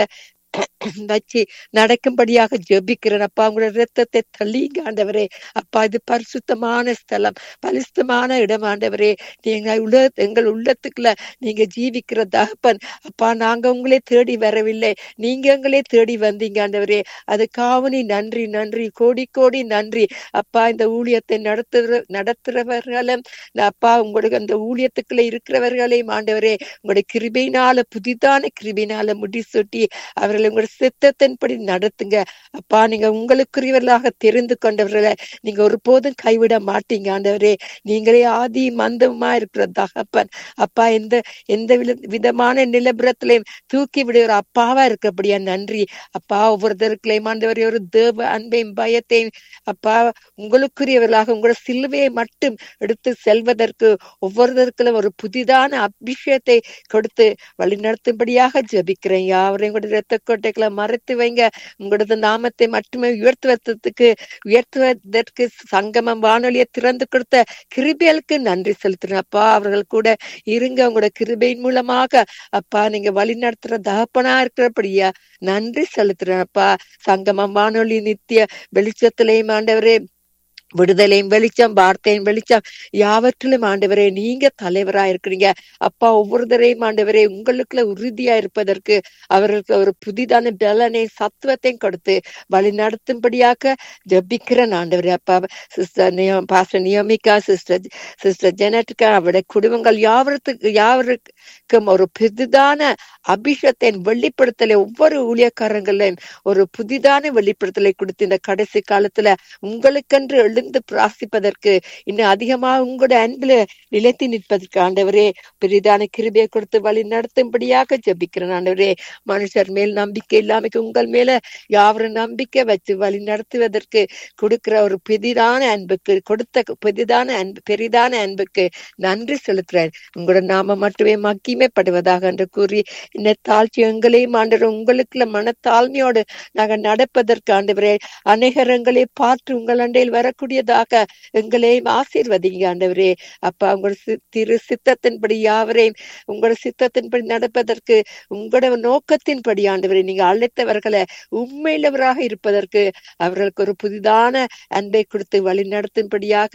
வச்சு நடக்கும்படியாக ஜெபிக்கிறேன் அப்பா உங்களோட ரத்தத்தை தள்ளிங்க ஆண்டவரே அப்பா இது பரிசுத்தமான ஸ்தலம் பரிசுத்தமான இடம் ஆண்டவரே நீங்க உள்ள எங்கள் உள்ளத்துக்குள்ள நீங்க ஜீவிக்கிற தகப்பன் அப்பா நாங்க உங்களே தேடி வரவில்லை நீங்க எங்களே தேடி வந்தீங்க ஆண்டவரே அதுக்காக நீ நன்றி நன்றி கோடி கோடி நன்றி அப்பா இந்த ஊழியத்தை நடத்துற நடத்துறவர்களும் அப்பா உங்களுக்கு அந்த ஊழியத்துக்குள்ள இருக்கிறவர்களையும் ஆண்டவரே உங்களுடைய கிருபையினால புதிதான கிருபையினால முடிசூட்டி அவர்களை உங்களுடைய சித்தத்தின்படி நடத்துங்க அப்பா நீங்க உங்களுக்குரியவர்களாக தெரிந்து கொண்டவர்களை நீங்க ஒருபோதும் கைவிட மாட்டீங்க ஆண்டவரே நீங்களே ஆதி மந்தமா இருக்கிற தகப்பன் அப்பா எந்த எந்த வித- விதமான நிலபுரத்திலையும் தூக்கி விடுகிற அப்பாவா இருக்கிறபடியா நன்றி அப்பா ஒவ்வொருத்தருக்குள்ளையும் ஆண்டவரே ஒரு தேவ அன்பையும் பயத்தையும் அப்பா உங்களுக்குரியவர்களாக உங்களோட சிலுவையை மட்டும் எடுத்து செல்வதற்கு ஒவ்வொருத்தருக்குள்ள ஒரு புதிதான அபிஷேகத்தை கொடுத்து வழி நடத்தும்படியாக ஜெபிக்கிறேன் யாவரையும் கூட இரத்த கோட்டைகளை மறைத்து வைங்க உங்களது நாமத்தை மட்டுமே உயர்த்துவதற்கு உயர்த்துவதற்கு சங்கமம் வானொலியை திறந்து கொடுத்த கிருபைகளுக்கு நன்றி செலுத்துறேன் அப்பா அவர்கள் கூட இருங்க உங்களோட கிருபையின் மூலமாக அப்பா நீங்க வழி நடத்துற தகப்பனா இருக்கிறபடியா நன்றி செலுத்துறேன் அப்பா சங்கமம் வானொலி நித்திய வெளிச்சத்திலையும் ஆண்டவரே விடுதலையும் வெளிச்சம் வார்த்தையும் வெளிச்சம் யாவற்றிலும் ஆண்டவரே நீங்க தலைவரா இருக்கிறீங்க அப்பா ஒவ்வொருத்தரையும் ஆண்டவரே உங்களுக்குள்ள உறுதியா இருப்பதற்கு அவர்களுக்கு ஒரு புதிதான பலனை சத்துவத்தையும் கொடுத்து வழி நடத்தும்படியாக ஜபிக்கிறேன் ஆண்டவரே அப்பா சிஸ்டர் நியம் பாஸ்டர் நியமிகா சிஸ்டர் சிஸ்டர் ஜெனட்டிகா அவருடைய குடும்பங்கள் யாவரத்துக்கு யாவருக்கும் ஒரு புதிதான அபிஷேகத்தின் வெளிப்படுத்தலை ஒவ்வொரு ஊழியக்காரங்களையும் ஒரு புதிதான வெளிப்படுத்தலை கொடுத்து இந்த கடைசி காலத்துல உங்களுக்கென்று எழுந்து பிரார்த்திப்பதற்கு இன்னும் அதிகமாக உங்களோட அன்புல நிலைத்து நிற்பதற்கு ஆண்டவரே பெரிதான கிருபையை கொடுத்து வழி நடத்தும்படியாக ஜெபிக்கிறேன் ஆண்டவரே மனுஷர் மேல் நம்பிக்கை இல்லாம உங்கள் மேல யாவரும் நம்பிக்கை வச்சு வழி நடத்துவதற்கு கொடுக்கிற ஒரு பெரிதான அன்புக்கு கொடுத்த பெரிதான அன்பு பெரிதான அன்புக்கு நன்றி செலுத்துறேன் உங்களோட நாம மட்டுமே மகிமைப்படுவதாக என்று கூறி இந்த தாழ்ச்சி எங்களையும் ஆண்டவர் உங்களுக்குள்ள மனத்தாழ்மையோடு நாங்கள் நடப்பதற்கு ஆண்டவரே அநேகரங்களை பார்த்து உங்கள் அண்டையில் வரக்கூடியதாக எங்களையும் ஆசீர்வதிங்க ஆண்டவரே அப்பா உங்களோட சி- திரு சித்தத்தின்படி யாவரையும் உங்களோட சித்தத்தின்படி நடப்பதற்கு உங்களோட நோக்கத்தின்படி ஆண்டவரே நீங்க அழைத்தவர்களை உண்மையிலவராக இருப்பதற்கு அவர்களுக்கு ஒரு புதிதான அன்பை கொடுத்து வழி நடத்தும்படியாக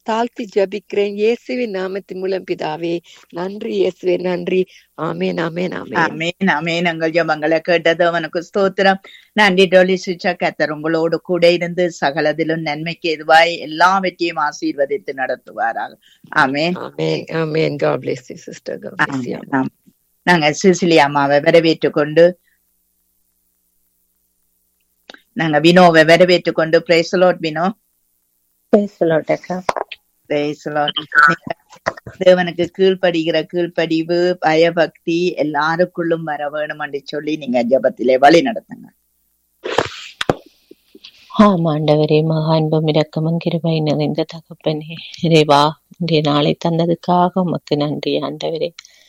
தாழ்த்தி ஜபிக்கிறேன் இயேசுவின் நாமத்தின் மூலம் பிதாவே நன்றி இயேசுவே நன்றி ஆமேன் ஆமேன் ஆமேன் அமேன் அமேன் எங்கள் ஜபங்களை கேட்டது அவனுக்கு ஸ்தோத்திரம் நன்றி டோலி சுச்சா கத்தர் உங்களோடு கூட இருந்து சகலதிலும் நன்மைக்கு எதுவாய் எல்லாவற்றையும் ஆசீர்வதித்து நடத்துவாராக ஆமேன் ஆமேன் ஆமேன் God bless you sister God bless you ஆமென், ஆமென். நாங்க சிசிலி அம்மாவை வரவேற்றுக் கொண்டு நாங்க வினோவை வரவேற்றுக் கொண்டு பிரேசலோட் வினோ பேசலோட்டக்கா பிரேசலோட் தேவனுக்கு கீழ்ப்படுகிற கீழ்ப்படிவு பயபக்தி எல்லாருக்குள்ளும் வர வேணும் என்று சொல்லி நீங்க ஜெபத்திலே வழி நடத்துங்க ஆம் ஆண்டவரே மகா அன்பும் இரக்கமும் கிருபை நிறைந்த தகப்பனே இறைவா இன்றைய நாளை தந்ததுக்காக உமக்கு நன்றி ஆண்டவரே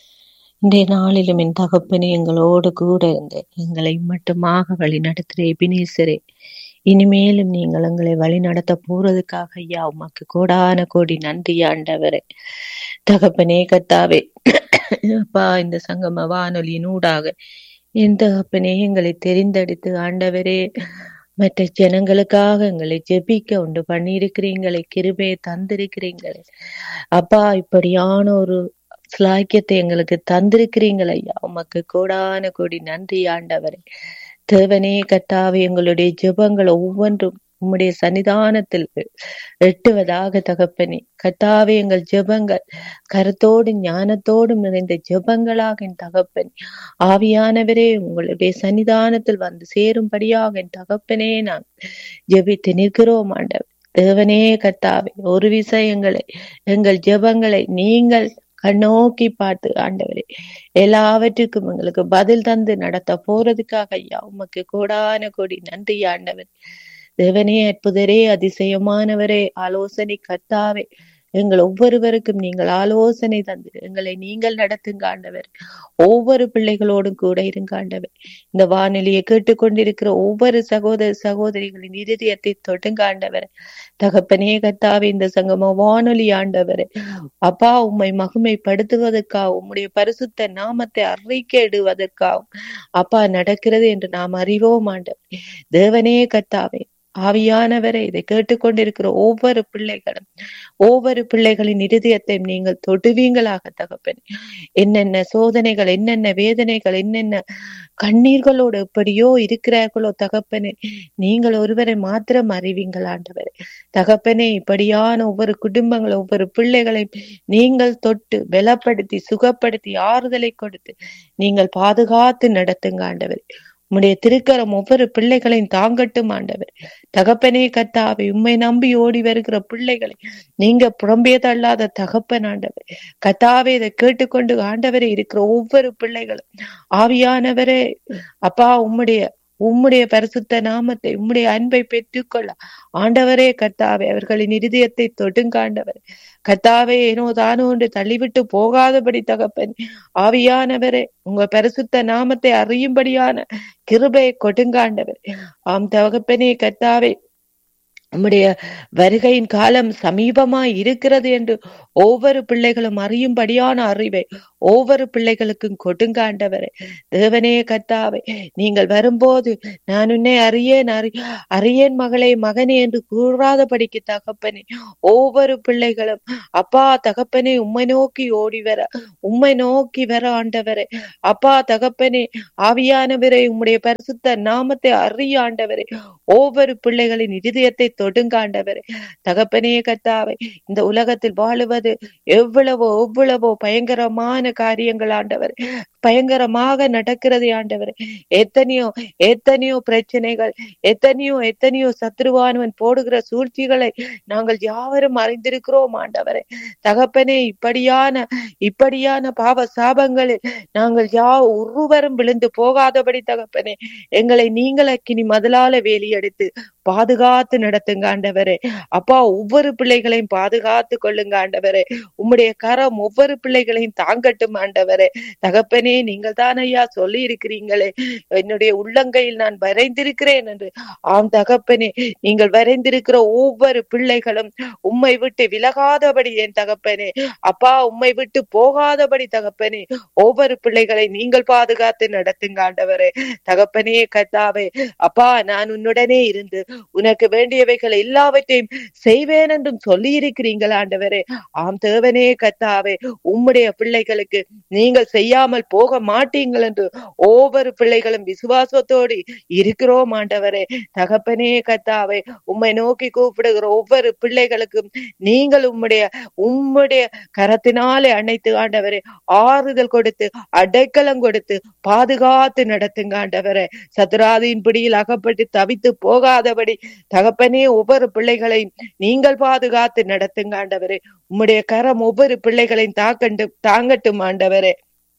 இன்றைய நாளிலும் என் தகப்பனே எங்களோடு கூட இருந்து எங்களை மட்டுமாக வழி நடத்துகிற எபினேசரே இனிமேலும் நீங்கள் எங்களை வழி நடத்த போறதுக்காக ஐயா உமக்கு கோடான கோடி நன்றி ஆண்டவரே தகப்பனே கத்தாவே அப்பா இந்த சங்கம வானொலியின் ஊடாக என் தகப்பனே எங்களை தெரிந்தெடுத்து ஆண்டவரே மற்ற ஜனங்களுக்காக எங்களை ஜெபிக்க உண்டு பண்ணியிருக்கிறீங்களே கிருபையை தந்திருக்கிறீங்களே அப்பா இப்படியான ஒரு சிலாக்கியத்தை எங்களுக்கு தந்திருக்கிறீங்களே ஐயா உமக்கு கோடான கோடி நன்றி ஆண்டவரே தேவனே கத்தாவே எங்களுடைய ஜெபங்கள் ஒவ்வொன்றும் உம்முடைய சன்னிதானத்தில் எட்டுவதாக தகப்பனே கத்தாவே எங்கள் ஜெபங்கள் கருத்தோடும் ஞானத்தோடும் நிறைந்த ஜெபங்களாக என் தகப்பன் ஆவியானவரே உங்களுடைய சன்னிதானத்தில் வந்து சேரும்படியாக என் தகப்பனே நான் ஜெபித்து நிற்கிறோம் ஆண்டவர் தேவனே கத்தாவே ஒரு விஷயங்களை எங்கள் ஜெபங்களை நீங்கள் கண்ணோக்கி பார்த்து ஆண்டவரே எல்லாவற்றுக்கும் எங்களுக்கு பதில் தந்து நடத்த போறதுக்காக ஐயா உமக்கு கோடான கோடி நன்றி ஆண்டவர் தேவனே அற்புதரே அதிசயமானவரே ஆலோசனை கத்தாவே எங்கள் ஒவ்வொருவருக்கும் நீங்கள் ஆலோசனை தந்து எங்களை நீங்கள் நடத்துங்க ஆண்டவர் ஒவ்வொரு பிள்ளைகளோடும் கூட இருங்க ஆண்டவர் இந்த வானொலியை கேட்டுக்கொண்டிருக்கிற ஒவ்வொரு சகோதர சகோதரிகளின் இருதயத்தை தொடுங்க ஆண்டவர் தகப்பனே கத்தாவே இந்த சங்கம வானொலி ஆண்டவர் அப்பா உம்மை மகிமைப்படுத்துவதற்காக உம்முடைய பரிசுத்த நாமத்தை அறிக்கையிடுவதற்காகவும் அப்பா நடக்கிறது என்று நாம் அறிவோம் ஆண்டவர் தேவனே கத்தாவே ஆவியானவரை இதை கேட்டுக்கொண்டிருக்கிற ஒவ்வொரு பிள்ளைகளும் ஒவ்வொரு பிள்ளைகளின் இருதயத்தை நீங்கள் தொடுவீங்களாக தகப்பன் என்னென்ன சோதனைகள் என்னென்ன வேதனைகள் என்னென்ன கண்ணீர்களோடு எப்படியோ இருக்கிறார்களோ தகப்பனே நீங்கள் ஒருவரை மாத்திரம் அறிவீங்கள் ஆண்டவரே தகப்பனே இப்படியான ஒவ்வொரு குடும்பங்கள் ஒவ்வொரு பிள்ளைகளையும் நீங்கள் தொட்டு பலப்படுத்தி சுகப்படுத்தி ஆறுதலை கொடுத்து நீங்கள் பாதுகாத்து நடத்துங்க ஆண்டவரே உம்முடைய திருக்கரம் ஒவ்வொரு பிள்ளைகளையும் தாங்கட்டும் ஆண்டவர் தகப்பனே கத்தாவை உம்மை நம்பி ஓடி வருகிற பிள்ளைகளை நீங்க புறம்பே தள்ளாத தகப்பன் ஆண்டவர் கத்தாவே இதை கேட்டுக்கொண்டு ஆண்டவரே இருக்கிற ஒவ்வொரு பிள்ளைகளும் ஆவியானவரே அப்பா உம்முடைய உம்முடைய பரிசுத்த நாமத்தை உம்முடைய அன்பை பெற்றுக்கொள்ள ஆண்டவரே கத்தாவே அவர்களின் இருதயத்தை தொடுங்காண்டவர் கத்தாவே ஏனோ தானோ என்று தள்ளிவிட்டு போகாதபடி தகப்பன் ஆவியானவரே உங்க பரிசுத்த நாமத்தை அறியும்படியான கிருபையை கொடுங்காண்டவர் ஆம் தகப்பனே கத்தாவே உம்முடைய வருகையின் காலம் சமீபமாய் இருக்கிறது என்று ஒவ்வொரு பிள்ளைகளும் அறியும்படியான அறிவை ஒவ்வொரு பிள்ளைகளுக்கும் கொடுங்காண்டவரே தேவனே கத்தாவே நீங்கள் வரும்போது நான் உன்னை அறியேன் அறி அறியேன் மகளே மகனே என்று கூறாதபடிக்கு தகப்பனே ஒவ்வொரு பிள்ளைகளும் அப்பா தகப்பனே உம்மை நோக்கி ஓடி வர உம்மை நோக்கி வர ஆண்டவரே அப்பா தகப்பனே ஆவியானவரே உம்முடைய பரிசுத்த நாமத்தை அறிய ஆண்டவரே ஒவ்வொரு பிள்ளைகளின் இருதயத்தை தொடுங்காண்டவரே தகப்பனே கத்தாவை இந்த உலகத்தில் வாழுவது எவ்வளவோ எவ்வளவோ பயங்கரமான காரியங்கள் ஆண்டவர் பயங்கரமாக நடக்கிறது ஆண்டவர் எத்தனையோ எத்தனையோ பிரச்சனைகள் எத்தனையோ எத்தனையோ சத்ருவானவன் போடுகிற சூழ்ச்சிகளை நாங்கள் யாவரும் அறிந்திருக்கிறோம் ஆண்டவரே தகப்பனே இப்படியான இப்படியான பாவ சாபங்களில் நாங்கள் யா ஒருவரும் விழுந்து போகாதபடி தகப்பனே எங்களை நீங்கள் அக்கினி முதலால வேலியெடுத்து பாதுகாத்து நடத்துங்க ஆண்டவரே அப்பா ஒவ்வொரு பிள்ளைகளையும் பாதுகாத்து கொள்ளுங்க ஆண்டவரே உம்முடைய கரம் ஒவ்வொரு பிள்ளைகளையும் தாங்கட்டும் தாங்கட்டும் ஆண்டவரே தகப்பனே நீங்கள் தான் ஐயா சொல்லி இருக்கிறீங்களே என்னுடைய உள்ளங்கையில் நான் வரைந்திருக்கிறேன் என்று ஆம் தகப்பனே நீங்கள் வரைந்திருக்கிற ஒவ்வொரு பிள்ளைகளும் உம்மை விட்டு விலகாதபடி என் தகப்பனே அப்பா உம்மை விட்டு போகாதபடி தகப்பனே ஒவ்வொரு பிள்ளைகளை நீங்கள் பாதுகாத்து நடத்துங்க ஆண்டவரே தகப்பனே கத்தாவே அப்பா நான் உன்னுடனே இருந்து உனக்கு வேண்டியவைகள் எல்லாவற்றையும் செய்வேன் என்றும் சொல்லி இருக்கிறீங்கள் ஆண்டவரே ஆம் தேவனே கத்தாவே உம்முடைய பிள்ளைகளுக்கு நீங்கள் செய்யாமல் போக மாட்டீங்கள் என்று ஒவ்வொரு பிள்ளைகளும் விசுவாசத்தோடு இருக்கிறோம் ஆண்டவரே தகப்பனே கத்தாவே உம்மை நோக்கி கூப்பிடுகிற ஒவ்வொரு பிள்ளைகளுக்கும் நீங்கள் உம்முடைய உம்முடைய கரத்தினாலே அணைத்து ஆண்டவரே ஆறுதல் கொடுத்து அடைக்கலம் கொடுத்து பாதுகாத்து நடத்துங்க ஆண்டவரே சத்துராதியின் பிடியில் அகப்பட்டு தவித்து போகாதபடி தகப்பனே ஒவ்வொரு பிள்ளைகளையும் நீங்கள் பாதுகாத்து நடத்துங்க ஆண்டவரே உம்முடைய கரம் ஒவ்வொரு பிள்ளைகளையும் தாக்கண்டு தாங்கட்டும் ஆண்டவரே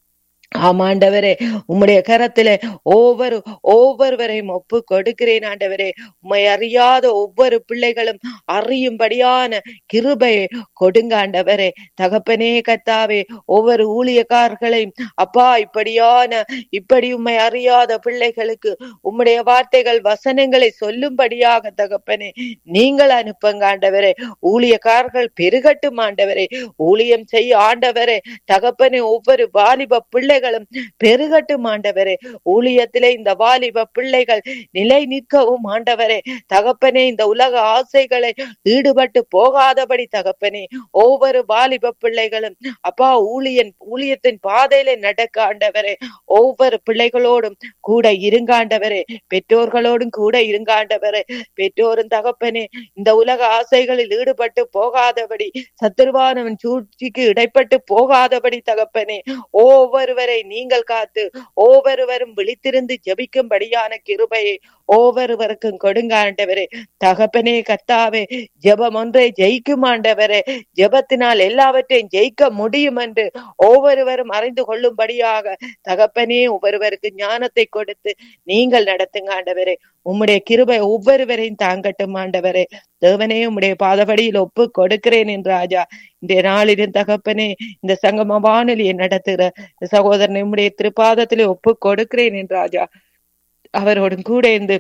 ஆமாண்டவரே உம்முடைய கரத்திலே ஒவ்வொரு ஒவ்வொருவரையும் ஒப்பு கொடுக்கிறேன் ஆண்டவரே உம்மை அறியாத ஒவ்வொரு பிள்ளைகளும் அறியும்படியான கிருபையை கொடுங்க ஆண்டவரே தகப்பனே கத்தாவே ஒவ்வொரு ஊழியக்காரர்களையும் அப்பா இப்படியான இப்படி உம்மை அறியாத பிள்ளைகளுக்கு உம்முடைய வார்த்தைகள் வசனங்களை சொல்லும்படியாக தகப்பனே நீங்கள் அனுப்புங்க ஆண்டவரே ஊழியக்காரர்கள் பெருகட்டும் ஆண்டவரே ஊழியம் செய்ய ஆண்டவரே தகப்பனே ஒவ்வொரு வாலிப பிள்ளைகளும் பெருகட்டும் ஆண்டவரே ஊழியத்திலே இந்த வாலிப பிள்ளைகள் நிலை நிற்கவும் ஆண்டவரே தகப்பனே இந்த உலக ஆசைகளை ஈடுபட்டு போகாதபடி தகப்பனே ஒவ்வொரு வாலிப பிள்ளைகளும் அப்பா ஊழியன் ஊழியத்தின் பாதையில நடக்க ஆண்டவரே ஒவ்வொரு பிள்ளைகளோடும் கூட இருங்காண்டவரே பெற்றோர்களோடும் கூட இருங்காண்டவரே பெற்றோரும் தகப்பனே இந்த உலக ஆசைகளில் ஈடுபட்டு போகாதபடி சத்துருவானவன் சூழ்ச்சிக்கு இடைப்பட்டு போகாதபடி தகப்பனே ஒவ்வொருவரை நீங்கள் காத்து ஒவ்வொருவரும் விழித்திருந்து ஜெபிக்கும்படியான கிருபையை ஒவ்வொருவருக்கும் கொடுங்க ஆண்டவரே தகப்பனே கத்தாவே ஜெபம் ஒன்றை ஜெயிக்கும் ஆண்டவரே ஜெபத்தினால் எல்லாவற்றையும் ஜெயிக்க முடியும் என்று ஒவ்வொருவரும் அறிந்து கொள்ளும்படியாக தகப்பனே ஒவ்வொருவருக்கு ஞானத்தை கொடுத்து நீங்கள் நடத்துங்க ஆண்டவரே உம்முடைய கிருபை ஒவ்வொருவரையும் தாங்கட்டும் ஆண்டவரே தேவனே உம்முடைய பாதபடியில் ஒப்பு கொடுக்கிறேன் என்று ராஜா இந்த நாளிலும் தகப்பனே இந்த சங்கம வானொலியை நடத்துகிற இந்த சகோதரனை உம்முடைய திருப்பாதத்திலே ஒப்பு கொடுக்கிறேன் என்று ராஜா அவரோடும் கூட இருந்து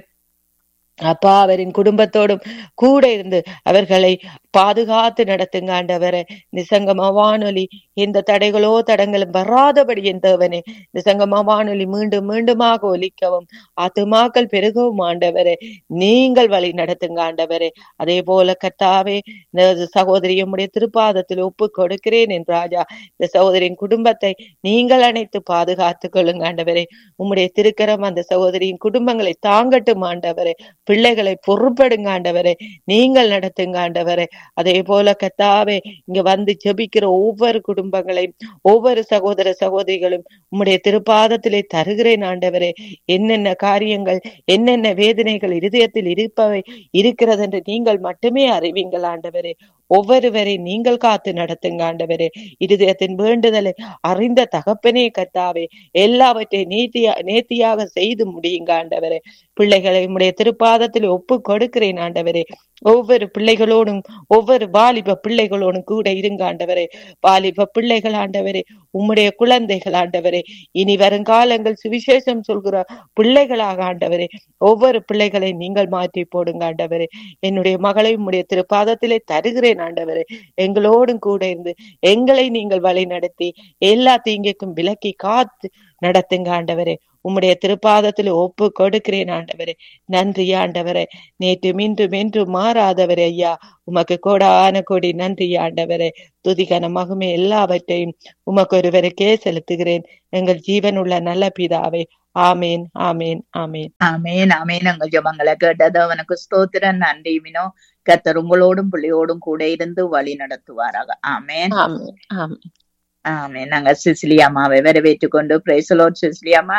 அப்பா அவரின் குடும்பத்தோடும் கூட இருந்து அவர்களை பாதுகாத்து நடத்துங்க ஆண்டவரே நிசங்கம வானொலி எந்த தடைகளோ தடங்களும் வராதபடி என் தேவனே நிசங்கம வானொலி மீண்டும் மீண்டுமாக ஒலிக்கவும் ஆத்துமாக்கள் பெருகவும் ஆண்டவரே நீங்கள் வழி நடத்துங்க ஆண்டவரே அதே போல கத்தாவே இந்த சகோதரி உம்முடைய திருப்பாதத்தில் ஒப்பு கொடுக்கிறேன் என் ராஜா இந்த சகோதரியின் குடும்பத்தை நீங்கள் அணைத்து பாதுகாத்துக் கொள்ளுங்க ஆண்டவரே உம்முடைய திருக்கரம் அந்த சகோதரியின் குடும்பங்களை தாங்கட்டும் ஆண்டவரே பிள்ளைகளை பொறுப்படுங்க ஆண்டவரே நீங்கள் நடத்துங்க ஆண்டவரே அதே போல கத்தாவே இங்க வந்து ஜெபிக்கிற ஒவ்வொரு குடும்பங்களையும் ஒவ்வொரு சகோதர சகோதரிகளும் உம்முடைய திருப்பாதத்திலே தருகிறேன் ஆண்டவரே என்னென்ன காரியங்கள் என்னென்ன வேதனைகள் இருதயத்தில் இருப்பவை இருக்கிறது என்று நீங்கள் மட்டுமே அறிவீங்கள் ஆண்டவரே ஒவ்வொருவரை நீங்கள் காத்து நடத்துங்க ஆண்டவரே இருதயத்தின் வேண்டுதலை அறிந்த தகப்பனே கத்தாவே எல்லாவற்றையும் நீத்தியா நேர்த்தியாக செய்து முடியுங்க ஆண்டவரே பிள்ளைகளை உம்முடைய திருப்பாதத்தில் ஒப்பு கொடுக்கிறேன் ஆண்டவரே ஒவ்வொரு பிள்ளைகளோடும் ஒவ்வொரு வாலிப பிள்ளைகளோடும் கூட இருங்க ஆண்டவரே வாலிப பிள்ளைகள் ஆண்டவரே உம்முடைய குழந்தைகள் ஆண்டவரே இனி வருங்காலங்கள் சுவிசேஷம் சொல்கிற பிள்ளைகளாக ஆண்டவரே ஒவ்வொரு பிள்ளைகளை நீங்கள் மாற்றி போடுங்க ஆண்டவரே என்னுடைய மகளை உம்முடைய திருப்பாதத்திலே தருகிறேன் ஆண்டவரே எங்களோடும் கூட இருந்து எங்களை நீங்கள் வழி நடத்தி எல்லா தீங்குக்கும் விலக்கி காத்து நடத்துங்க ஆண்டவரே உம்முடைய திருப்பாதத்தில் ஒப்பு கொடுக்கிறேன் ஆண்டவரே நன்றி ஆண்டவரே நேற்று மீண்டும் என்று மாறாதவரே ஐயா உமக்கு கோடான கோடி நன்றி ஆண்டவரே துதிகன மகுமே எல்லாவற்றையும் உமக்கு ஒருவருக்கே செலுத்துகிறேன் எங்கள் ஜீவனுள்ள நல்ல பிதாவே ஆமேன் ஆமேன் ஆமேன் ஆமேன் ஆமேன் எங்கள் ஜபங்களை கேட்டது அவனுக்கு ஸ்தோத்திரம் நன்றி வினோ கத்தர் உங்களோடும் பிள்ளையோடும் கூட இருந்து வழி நடத்துவாராக ஆமேன் ஆமென் ஆமென் ஆமேன் நாங்க சிசிலியாமாவை வரவேற்றுக் கொண்டு பிரைசலோட் சிசிலியாமா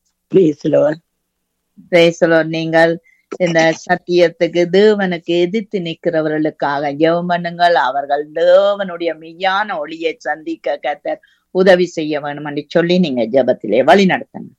பிரைசலோட் நீங்கள் இந்த சத்தியத்துக்கு தேவனுக்கு எதிர்த்து நிற்கிறவர்களுக்காக ஜெபம் பண்ணுங்கள் அவர்கள் தேவனுடைய மெய்யான ஒளியை சந்திக்க கத்தர் உதவி செய்ய வேணும் என்று சொல்லி நீங்க ஜெபத்திலே வழி நடத்துங்க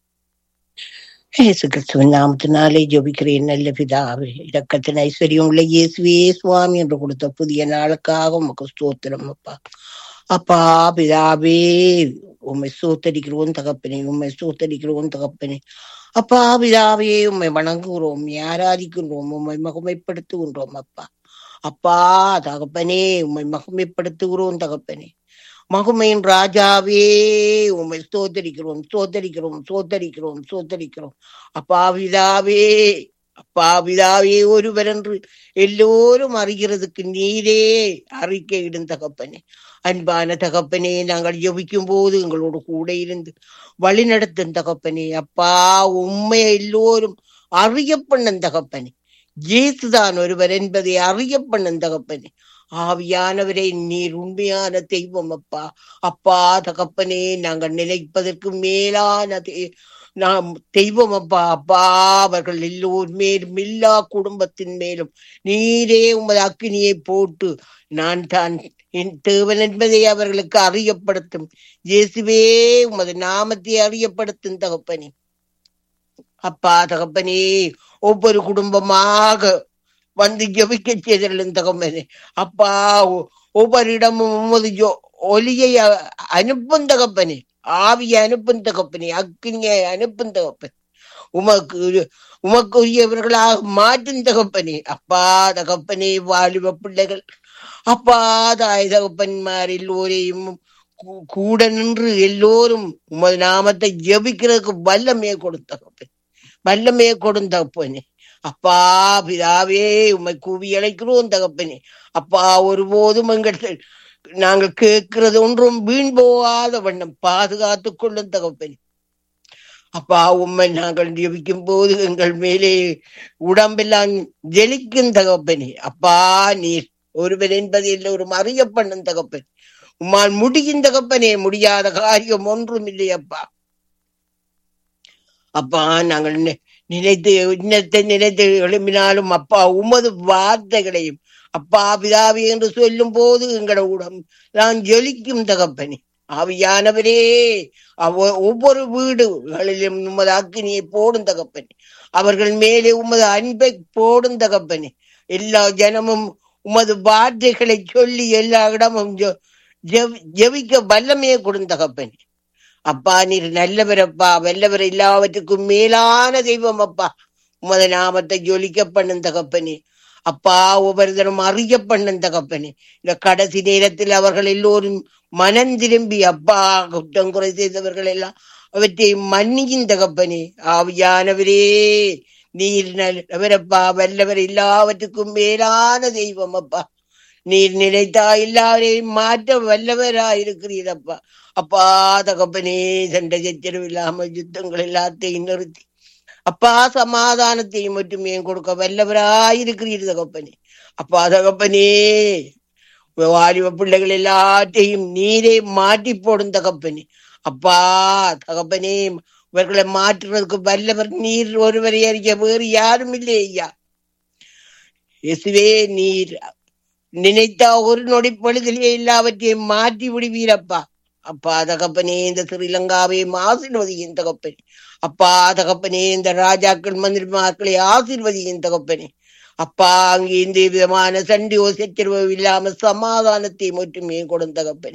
இயேசு கிறிஸ்துவின் நாமத்தினாலே ஜெபிக்கிறேன் நல்ல பிதாவே இரக்கத்தின் ஐஸ்வர்யம் உள்ள இயேசுவே சுவாமி என்று கொடுத்த புதிய நாளுக்காக உமக்கு ஸ்தோத்திரம் அப்பா அப்பா பிதாவே உம்மை சோத்தரிக்கிறோம் தகப்பனே உம்மை சோத்தரிக்கிறோம் தகப்பனே அப்பா பிதாவே உம்மை வணங்குகிறோம் உம்மை ஆராதிக்கின்றோம் உம்மை மகிமைப்படுத்துகின்றோம் அப்பா அப்பா தகப்பனே உம்மை மகிமைப்படுத்துகிறோம் தகப்பனே மகுமையின் ராஜாவே உம்மை சோதரிக்கிறோம் சோதரிக்கிறோம் சோதரிக்கிறோம் சோதரிக்கிறோம் அப்பா பிதாவே அப்பா பிதாவே ஒருவரென்று எல்லோரும் அறிகிறதுக்கு நீரே அறிக்கையிடும் தகப்பனே அன்பான தகப்பனே நாங்கள் ஜெபிக்கும் போது எங்களோடு கூட இருந்து வழி நடத்தும் தகப்பனே அப்பா உண்மை எல்லோரும் அறியப்பண்ணும் தகப்பனே இயேசுதான் ஒருவர் என்பதை அறியப்பண்ணும் தகப்பனே ஆவியானவரே நீர் உண்மையான தெய்வம் அப்பா அப்பா தகப்பனே நாங்கள் நினைப்பதற்கு மேலான தெ- நாம் தெய்வம் அப்பா அப்பா அவர்கள் எல்லோர் மேலும் எல்லா குடும்பத்தின் மேலும் நீரே உமது அக்கினியை போட்டு நான் தான் என் தேவன் என்பதை அவர்களுக்கு அறியப்படுத்தும் இயேசுவே உமது நாமத்தை அறியப்படுத்தும் தகப்பனே அப்பா தகப்பனே ஒவ்வொரு குடும்பமாக வந்து ஜெபிக்க செய்தலும் தகப்பனே அப்பா ஒ- ஒவ்வொரு இடமும் உமது ஜோ- ஒலியை அ- அனுப்பும் தகப்பனே ஆவியை அனுப்பும் தகப்பனே அக்னியை அனுப்பும் தகப்பன் உமக்கு உமக்குரியவர்களாக மாற்றும் தகப்பனே அப்பா தகப்பனே வாலிப பிள்ளைகள் அப்பா தாய் தகப்பன்மார் எல்லோரையும் கூ- கூட நின்று எல்லோரும் உமது நாமத்தை ஜெபிக்கிறதுக்கு வல்லமையை கொடுத்தகப்பன் வல்லமையை கொடுத்தகப்பனே அப்பா பிதாவே உம்மை கூவி அழைக்கிறோம் தகப்பனே அப்பா ஒருபோதும் எங்கள் நாங்கள் கேட்கிறது ஒன்றும் வீண் போகாத வண்ணம் பாதுகாத்துக் கொள்ளும் தகப்பனே அப்பா உம்மை நாங்கள் ஜெபிக்கும் போது எங்கள் மேலே உடம்பெல்லாம் ஜெலிக்கும் தகப்பனே அப்பா நீர் ஒருவர் என்பது எல்லோரும் அறிய பண்ணும் தகப்பன் உம்மால் முடியும் தகப்பனே முடியாத காரியம் ஒன்றும் இல்லை அப்பா அப்பா நாங்கள் நி- நினைத்து இன்னத்தை நினைத்து எழுப்பினாலும் அப்பா உமது வார்த்தைகளையும் அப்பா பிதாவி என்று சொல்லும் போது எங்களோட உடம் நான் ஜொலிக்கும் தகப்பனே ஆவியானவரே அவ ஒவ்வொரு வீடுகளிலும் உமது அக்கினியை போடும் தகப்பனே அவர்கள் மேலே உமது அன்பை போடும் தகப்பனே எல்லா ஜனமும் உமது வார்த்தைகளை சொல்லி எல்லா இடமும் ஜெ- ஜெப- ஜெபிக்க வல்லமையை கொடுந்த தகப்பனே அப்பா நீர் நல்லவரப்பா வல்லவர் எல்லாவற்றுக்கும் மேலான தெய்வம் அப்பா உமது நாமத்தை ஜொலிக்க பண்ணும் தகப்பனே அப்பா ஒவ்வொருத்தரும் அறிய பண்ணும் தகப்பனே இந்த கடைசி நேரத்தில் அவர்கள் எல்லோரும் மனம் திரும்பி அப்பா குற்றம் குறை செய்தவர்கள் எல்லாம் அவற்றை மன்னியும் தகப்பனே ஆவியானவரே நீர் நல்லவரப்பா வல்லவர் எல்லாவற்றுக்கும் மேலான தெய்வம் அப்பா நீர் நினைத்தா எல்லாரையும் மாற்ற வல்லவரா இருக்கிறீரப்பா அப்பா தகப்பனே சண்டை சச்சரவு இல்லாமல் யுத்தங்கள் எல்லாத்தையும் நிறுத்தி அப்பா சமாதானத்தையும் மட்டுமே கொடுக்க வல்லவராயிருக்கிறீர் தகப்பனே அப்பா தகப்பனே வாலிப பிள்ளைகள் எல்லாத்தையும் நீரே மாற்றி போடும் தகப்பனே அப்பா தகப்பனே இவர்களை மாற்றுறதுக்கு வல்லவர் நீர் ஒருவரை அறிய வேறு யாரும் இல்லை ஐயா இயேசுவே நீர் நினைத்தா ஒரு நொடி பொழுதிலே எல்லாவற்றையும் மாற்றி விடுவீரப்பா அப்பா தகப்பனே இந்த ஸ்ரீலங்காவை ஆசீர்வதியின் தகப்பனே அப்பா தகப்பனே இந்த ராஜாக்கள் மந்திரிமார்களை ஆசீர்வதியின் தகப்பனே அப்பா அங்கே இந்த விதமான சண்டையோ சச்சரவோ இல்லாம சமாதானத்தை மட்டுமே கொடுந்த தகப்பனே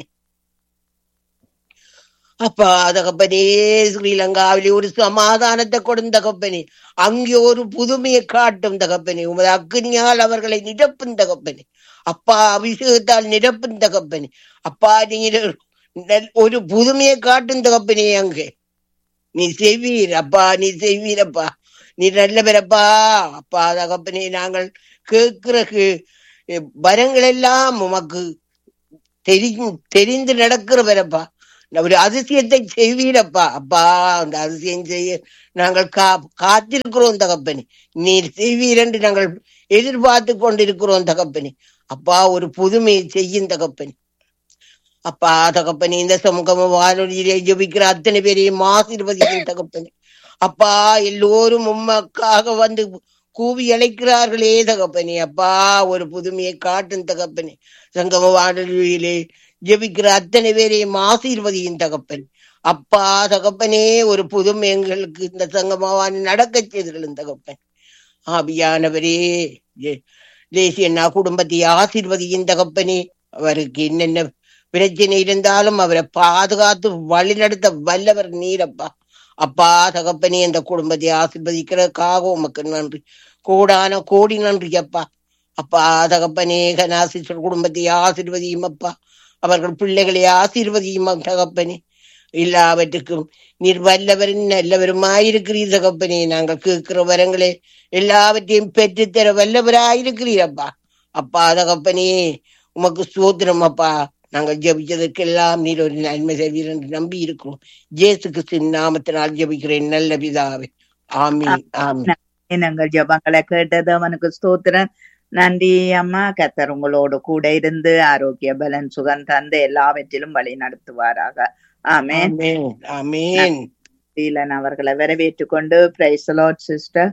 அப்பா தகப்பனே ஸ்ரீலங்காவிலே ஒரு சமாதானத்தை கொடுந்த தகப்பனே அங்கே ஒரு புதுமையை காட்டும் தகப்பனே உமது அக்னியால் அவர்களை நிரப்பும் தகப்பனே அப்பா அபிஷேகத்தால் நிரப்பும் தகப்பனே அப்பா நீர் நல்- ஒரு புதுமையை காட்டும் தகப்பனே அங்கே நீ செய்வீர் அப்பா நீ செய்வீரப்பா நீ நல்லவரப்பா அப்பா தகப்பனே நாங்கள் கேட்கிற கே- வரங்கள் எல்லாம் உமக்கு தெரியும் தெரிந்து நடக்கிறவரப்பா ஒரு அதிசயத்தை செய்வீரப்பா அப்பா அந்த அதிசயம் செய்ய நாங்கள் கா காத்திருக்கிறோம் தகப்பனே நீர் செய்வீர் என்று நாங்கள் எதிர்பார்த்து கொண்டிருக்கிறோம் தகப்பனே அப்பா ஒரு புதுமையை செய்யும் தகப்பனே அப்பா தகப்பனே இந்த சமூகம் வானொலியிலே ஜெபிக்கிற அத்தனை பேரையும் ஆசீர்வதிக்கும் தகப்பனே அப்பா எல்லோரும் உம்மக்காக வந்து கூவி அழைக்கிறார்களே தகப்பனே அப்பா ஒரு புதுமையை காட்டும் தகப்பனே சங்கம வானொலியிலே ஜெபிக்கிற அத்தனை பேரையும் ஆசீர்வதியும் தகப்பன் அப்பா தகப்பனே ஒரு புதுமை எங்களுக்கு இந்த சங்கமவான் நடக்க செய்திருளும் தகப்பன் ஆவியானவரே ஜெ- தேசிய அண்ணா குடும்பத்தை ஆசீர்வதியின் தகப்பனே அவருக்கு என்னென்ன பிரச்சனை இருந்தாலும் அவரை பாதுகாத்து வழிநடத்த வல்லவர் நீரப்பா அப்பா தகப்பனே இந்த குடும்பத்தை ஆசிர்வதிக்கிறதுக்காக உமக்கு நன்றி கோடான கோடி நன்றி அப்பா அப்பா தகப்பனே கனாசிஸ்வர் குடும்பத்தை ஆசிர்வதியும் அப்பா அவர்கள் பிள்ளைகளை ஆசீர்வதியும் தகப்பனே எல்லாவற்றுக்கும் நீர் வல்லவரும் நல்லவருமாயிருக்கிறீர் தகப்பனே நாங்கள் கேட்கிற வரங்களே எல்லாவற்றையும் பெற்றுத்தர வல்லவராயிருக்கிறீர் அப்பா அப்பா தகப்பனே உமக்கு சோத்திரம் அப்பா நாங்கள் ஜபிச்சதற்கெல்லாம் நீர் ஒரு நன்மை செய்வீர் என்று நம்பி இருக்கிறோம் ஜேசு கிறிஸ்துவின் நாமத்தினால் ஜபிக்கிறேன் நல்ல பிதாவே ஆமீன் ஆமீன் நாங்கள் ஜபங்களை கேட்டது அவனுக்கு ஸ்தோத்திரம் நன்றி அம்மா கத்தர் உங்களோடு கூட இருந்து ஆரோக்கிய பலன் சுகம் தந்து எல்லாவற்றிலும் வழி நடத்துவாராக ஆமேன் ஆமீன் ஆமீன் சீலன் அவர்களை வரவேற்றுக் கொண்டு பிரைஸ் லார்ட் சிஸ்டர்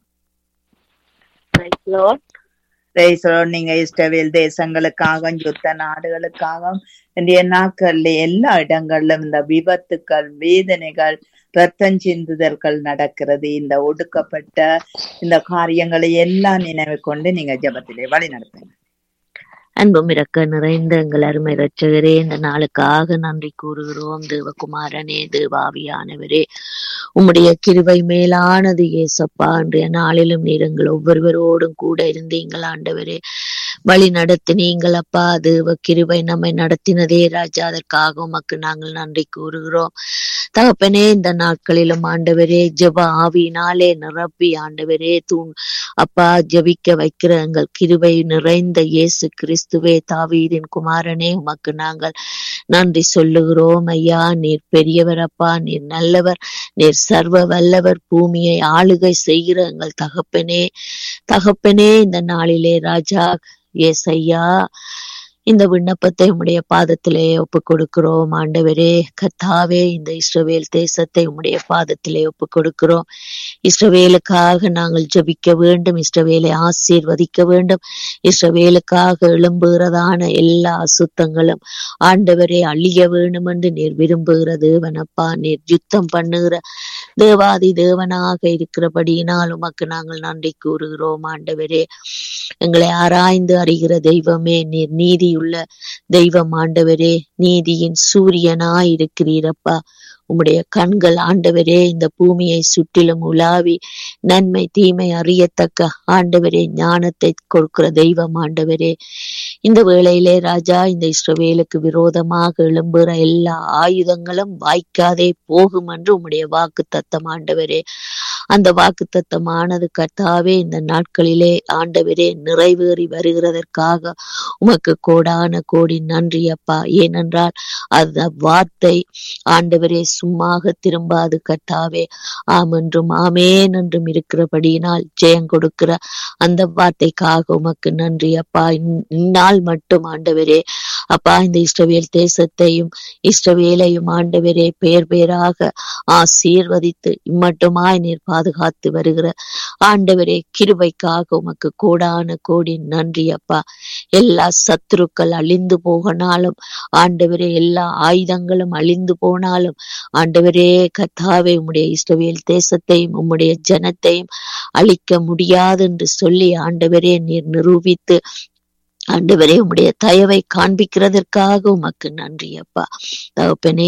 பிரைஸ் நீங்க இஸ்ரவேல் தேசங்களுக்காக யுத்த நாடுகளுக்காகவும் இன்றைய நாட்கள்ல எல்லா இடங்களிலும் இந்த விபத்துக்கள் வேதனைகள் ரத்தம் சிந்துதல்கள் நடக்கிறது இந்த ஒடுக்கப்பட்ட இந்த காரியங்களை எல்லாம் நினைவு கொண்டு நீங்க ஜபத்திலே வழி நடத்துங்க அன்பும் இறக்க நிறைந்த எங்கள் அருமை ரட்சகரே இந்த நாளுக்காக நன்றி கூறுகிறோம் தேவகுமாரனே தேவாவியானவரே உம்முடைய கிருவை மேலானது ஏசப்பா இன்றைய நாளிலும் நீர் எங்கள் ஒவ்வொருவரோடும் கூட இருந்தீங்கள் ஆண்டவரே வழி நடத்தினீங்கள் அப்பா தேவ கிருவை நம்மை நடத்தினதே ராஜா அதற்காக உமக்கு நாங்கள் நன்றி கூறுகிறோம் தகப்பனே இந்த நாட்களிலும் ஆண்டவரே ஜெப ஆவியினாலே நிரப்பி ஆண்டவரே தூண் அப்பா ஜெபிக்க வைக்கிற எங்கள் கிருபை நிறைந்த இயேசு கிறிஸ்துவே தாவீதின் குமாரனே உமக்கு நாங்கள் நன்றி சொல்லுகிறோம் ஐயா நீர் பெரியவர் அப்பா நீர் நல்லவர் நீர் சர்வ வல்லவர் பூமியை ஆளுகை செய்கிற எங்கள் தகப்பனே தகப்பனே இந்த நாளிலே ராஜா எஸ் ஐயா இந்த விண்ணப்பத்தை உம்முடைய பாதத்திலே ஒப்பு கொடுக்கிறோம் ஆண்டவரே கத்தாவே இந்த இஸ்ரவேல் தேசத்தை உம்முடைய பாதத்திலே ஒப்பு கொடுக்கிறோம் இஸ்ரவேலுக்காக நாங்கள் ஜபிக்க வேண்டும் இஸ்ரவேலை ஆசீர்வதிக்க வேண்டும் இஸ்ரவேலுக்காக எழும்புகிறதான எல்லா அசுத்தங்களும் ஆண்டவரே அழிய வேண்டும் என்று நீர் விரும்புகிற தேவனப்பா நீர் யுத்தம் பண்ணுகிற தேவாதி தேவனாக இருக்கிறபடியினால் உமக்கு நாங்கள் நன்றி கூறுகிறோம் ஆண்டவரே எங்களை ஆராய்ந்து அறிகிற தெய்வமே நீர் நீதியுள்ள தெய்வம் ஆண்டவரே நீதியின் சூரியனாய் இருக்கிறீரப்பா உம்முடைய கண்கள் ஆண்டவரே இந்த பூமியை சுற்றிலும் உலாவி நன்மை தீமை அறியத்தக்க ஆண்டவரே ஞானத்தை கொடுக்கிற தெய்வம் ஆண்டவரே இந்த வேளையிலே ராஜா இந்த இஸ்ரவேலுக்கு விரோதமாக எழும்புகிற எல்லா ஆயுதங்களும் வாய்க்காதே போகும் என்று உம்முடைய வாக்கு தத்தம் ஆண்டவரே அந்த வாக்கு தத்தமானது கர்த்தாவே இந்த நாட்களிலே ஆண்டவரே நிறைவேறி வருகிறதற்காக உமக்கு கோடான கோடி நன்றி அப்பா ஏனென்றால் அந்த வார்த்தை ஆண்டவரே சும்மாக திரும்பாது கர்த்தாவே ஆம் என்றும் ஆமேன் என்றும் இருக்கிறபடியினால் ஜெயம் கொடுக்கிற அந்த வார்த்தைக்காக உமக்கு நன்றி அப்பா இந்- இந்நாள் மட்டும் ஆண்டவரே அப்பா இந்த இஸ்ரவேல் தேசத்தையும் இஸ்ரவேலையும் ஆண்டவரே பேர் பேராக ஆசீர்வதித்து இம்மட்டுமாய் நீர் பாதுகாத்து வருகிற ஆண்டவரே கிருபைக்காக உமக்கு கோடான கோடி நன்றி அப்பா எல்லா சத்துருக்கள் அழிந்து போகனாலும் ஆண்டவரே எல்லா ஆயுதங்களும் அழிந்து போனாலும் ஆண்டவரே கத்தாவே உம்முடைய இஸ்ரவேல் தேசத்தையும் உம்முடைய ஜனத்தையும் அழிக்க முடியாது என்று சொல்லி ஆண்டவரே நீர் நிரூபித்து ஆண்டவரே உம்முடைய தயவை காண்பிக்கிறதற்காக உமக்கு நன்றி அப்பா தகப்பனே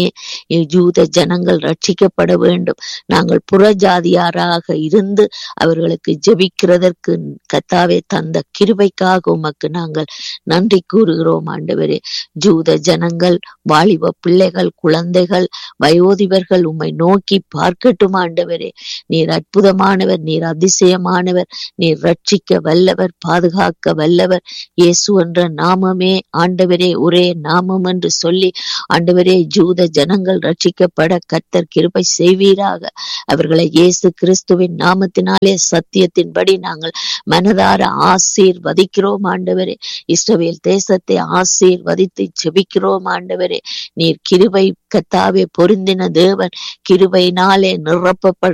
யூத ஜனங்கள் ரட்சிக்கப்பட வேண்டும் நாங்கள் புறஜாதியாராக இருந்து அவர்களுக்கு ஜெபிக்கிறதற்கு கத்தாவே தந்த கிருபைக்காக உமக்கு நாங்கள் நன்றி கூறுகிறோம் ஆண்டவரே ஜூத ஜனங்கள் வாலிப பிள்ளைகள் குழந்தைகள் வயோதிபர்கள் உம்மை நோக்கி பார்க்கட்டும் ஆண்டவரே நீர் அற்புதமானவர் நீர் அதிசயமானவர் நீர் ரட்சிக்க வல்லவர் பாதுகாக்க வல்லவர் இயேசு என்ற நாமமே ஆண்டவரே ஒரே நாமம் என்று சொல்லி ஆண்டவரே ஜூத ஜனங்கள் ரட்சிக்கப்பட கர்த்தர் கிருபை செய்வீராக அவர்களை இயேசு கிறிஸ்துவின் நாமத்தினாலே சத்தியத்தின்படி நாங்கள் மனதார ஆசீர்வதிக்கிறோம் ஆண்டவரே இஸ்ரவேல் தேசத்தை ஆசீர்வதித்து ஜெபிக்கிறோம் ஆண்டவரே நீர் கிருபை கத்தாவே பொருந்தின தேவன் கிருபையினாலே நிரப்பப்பட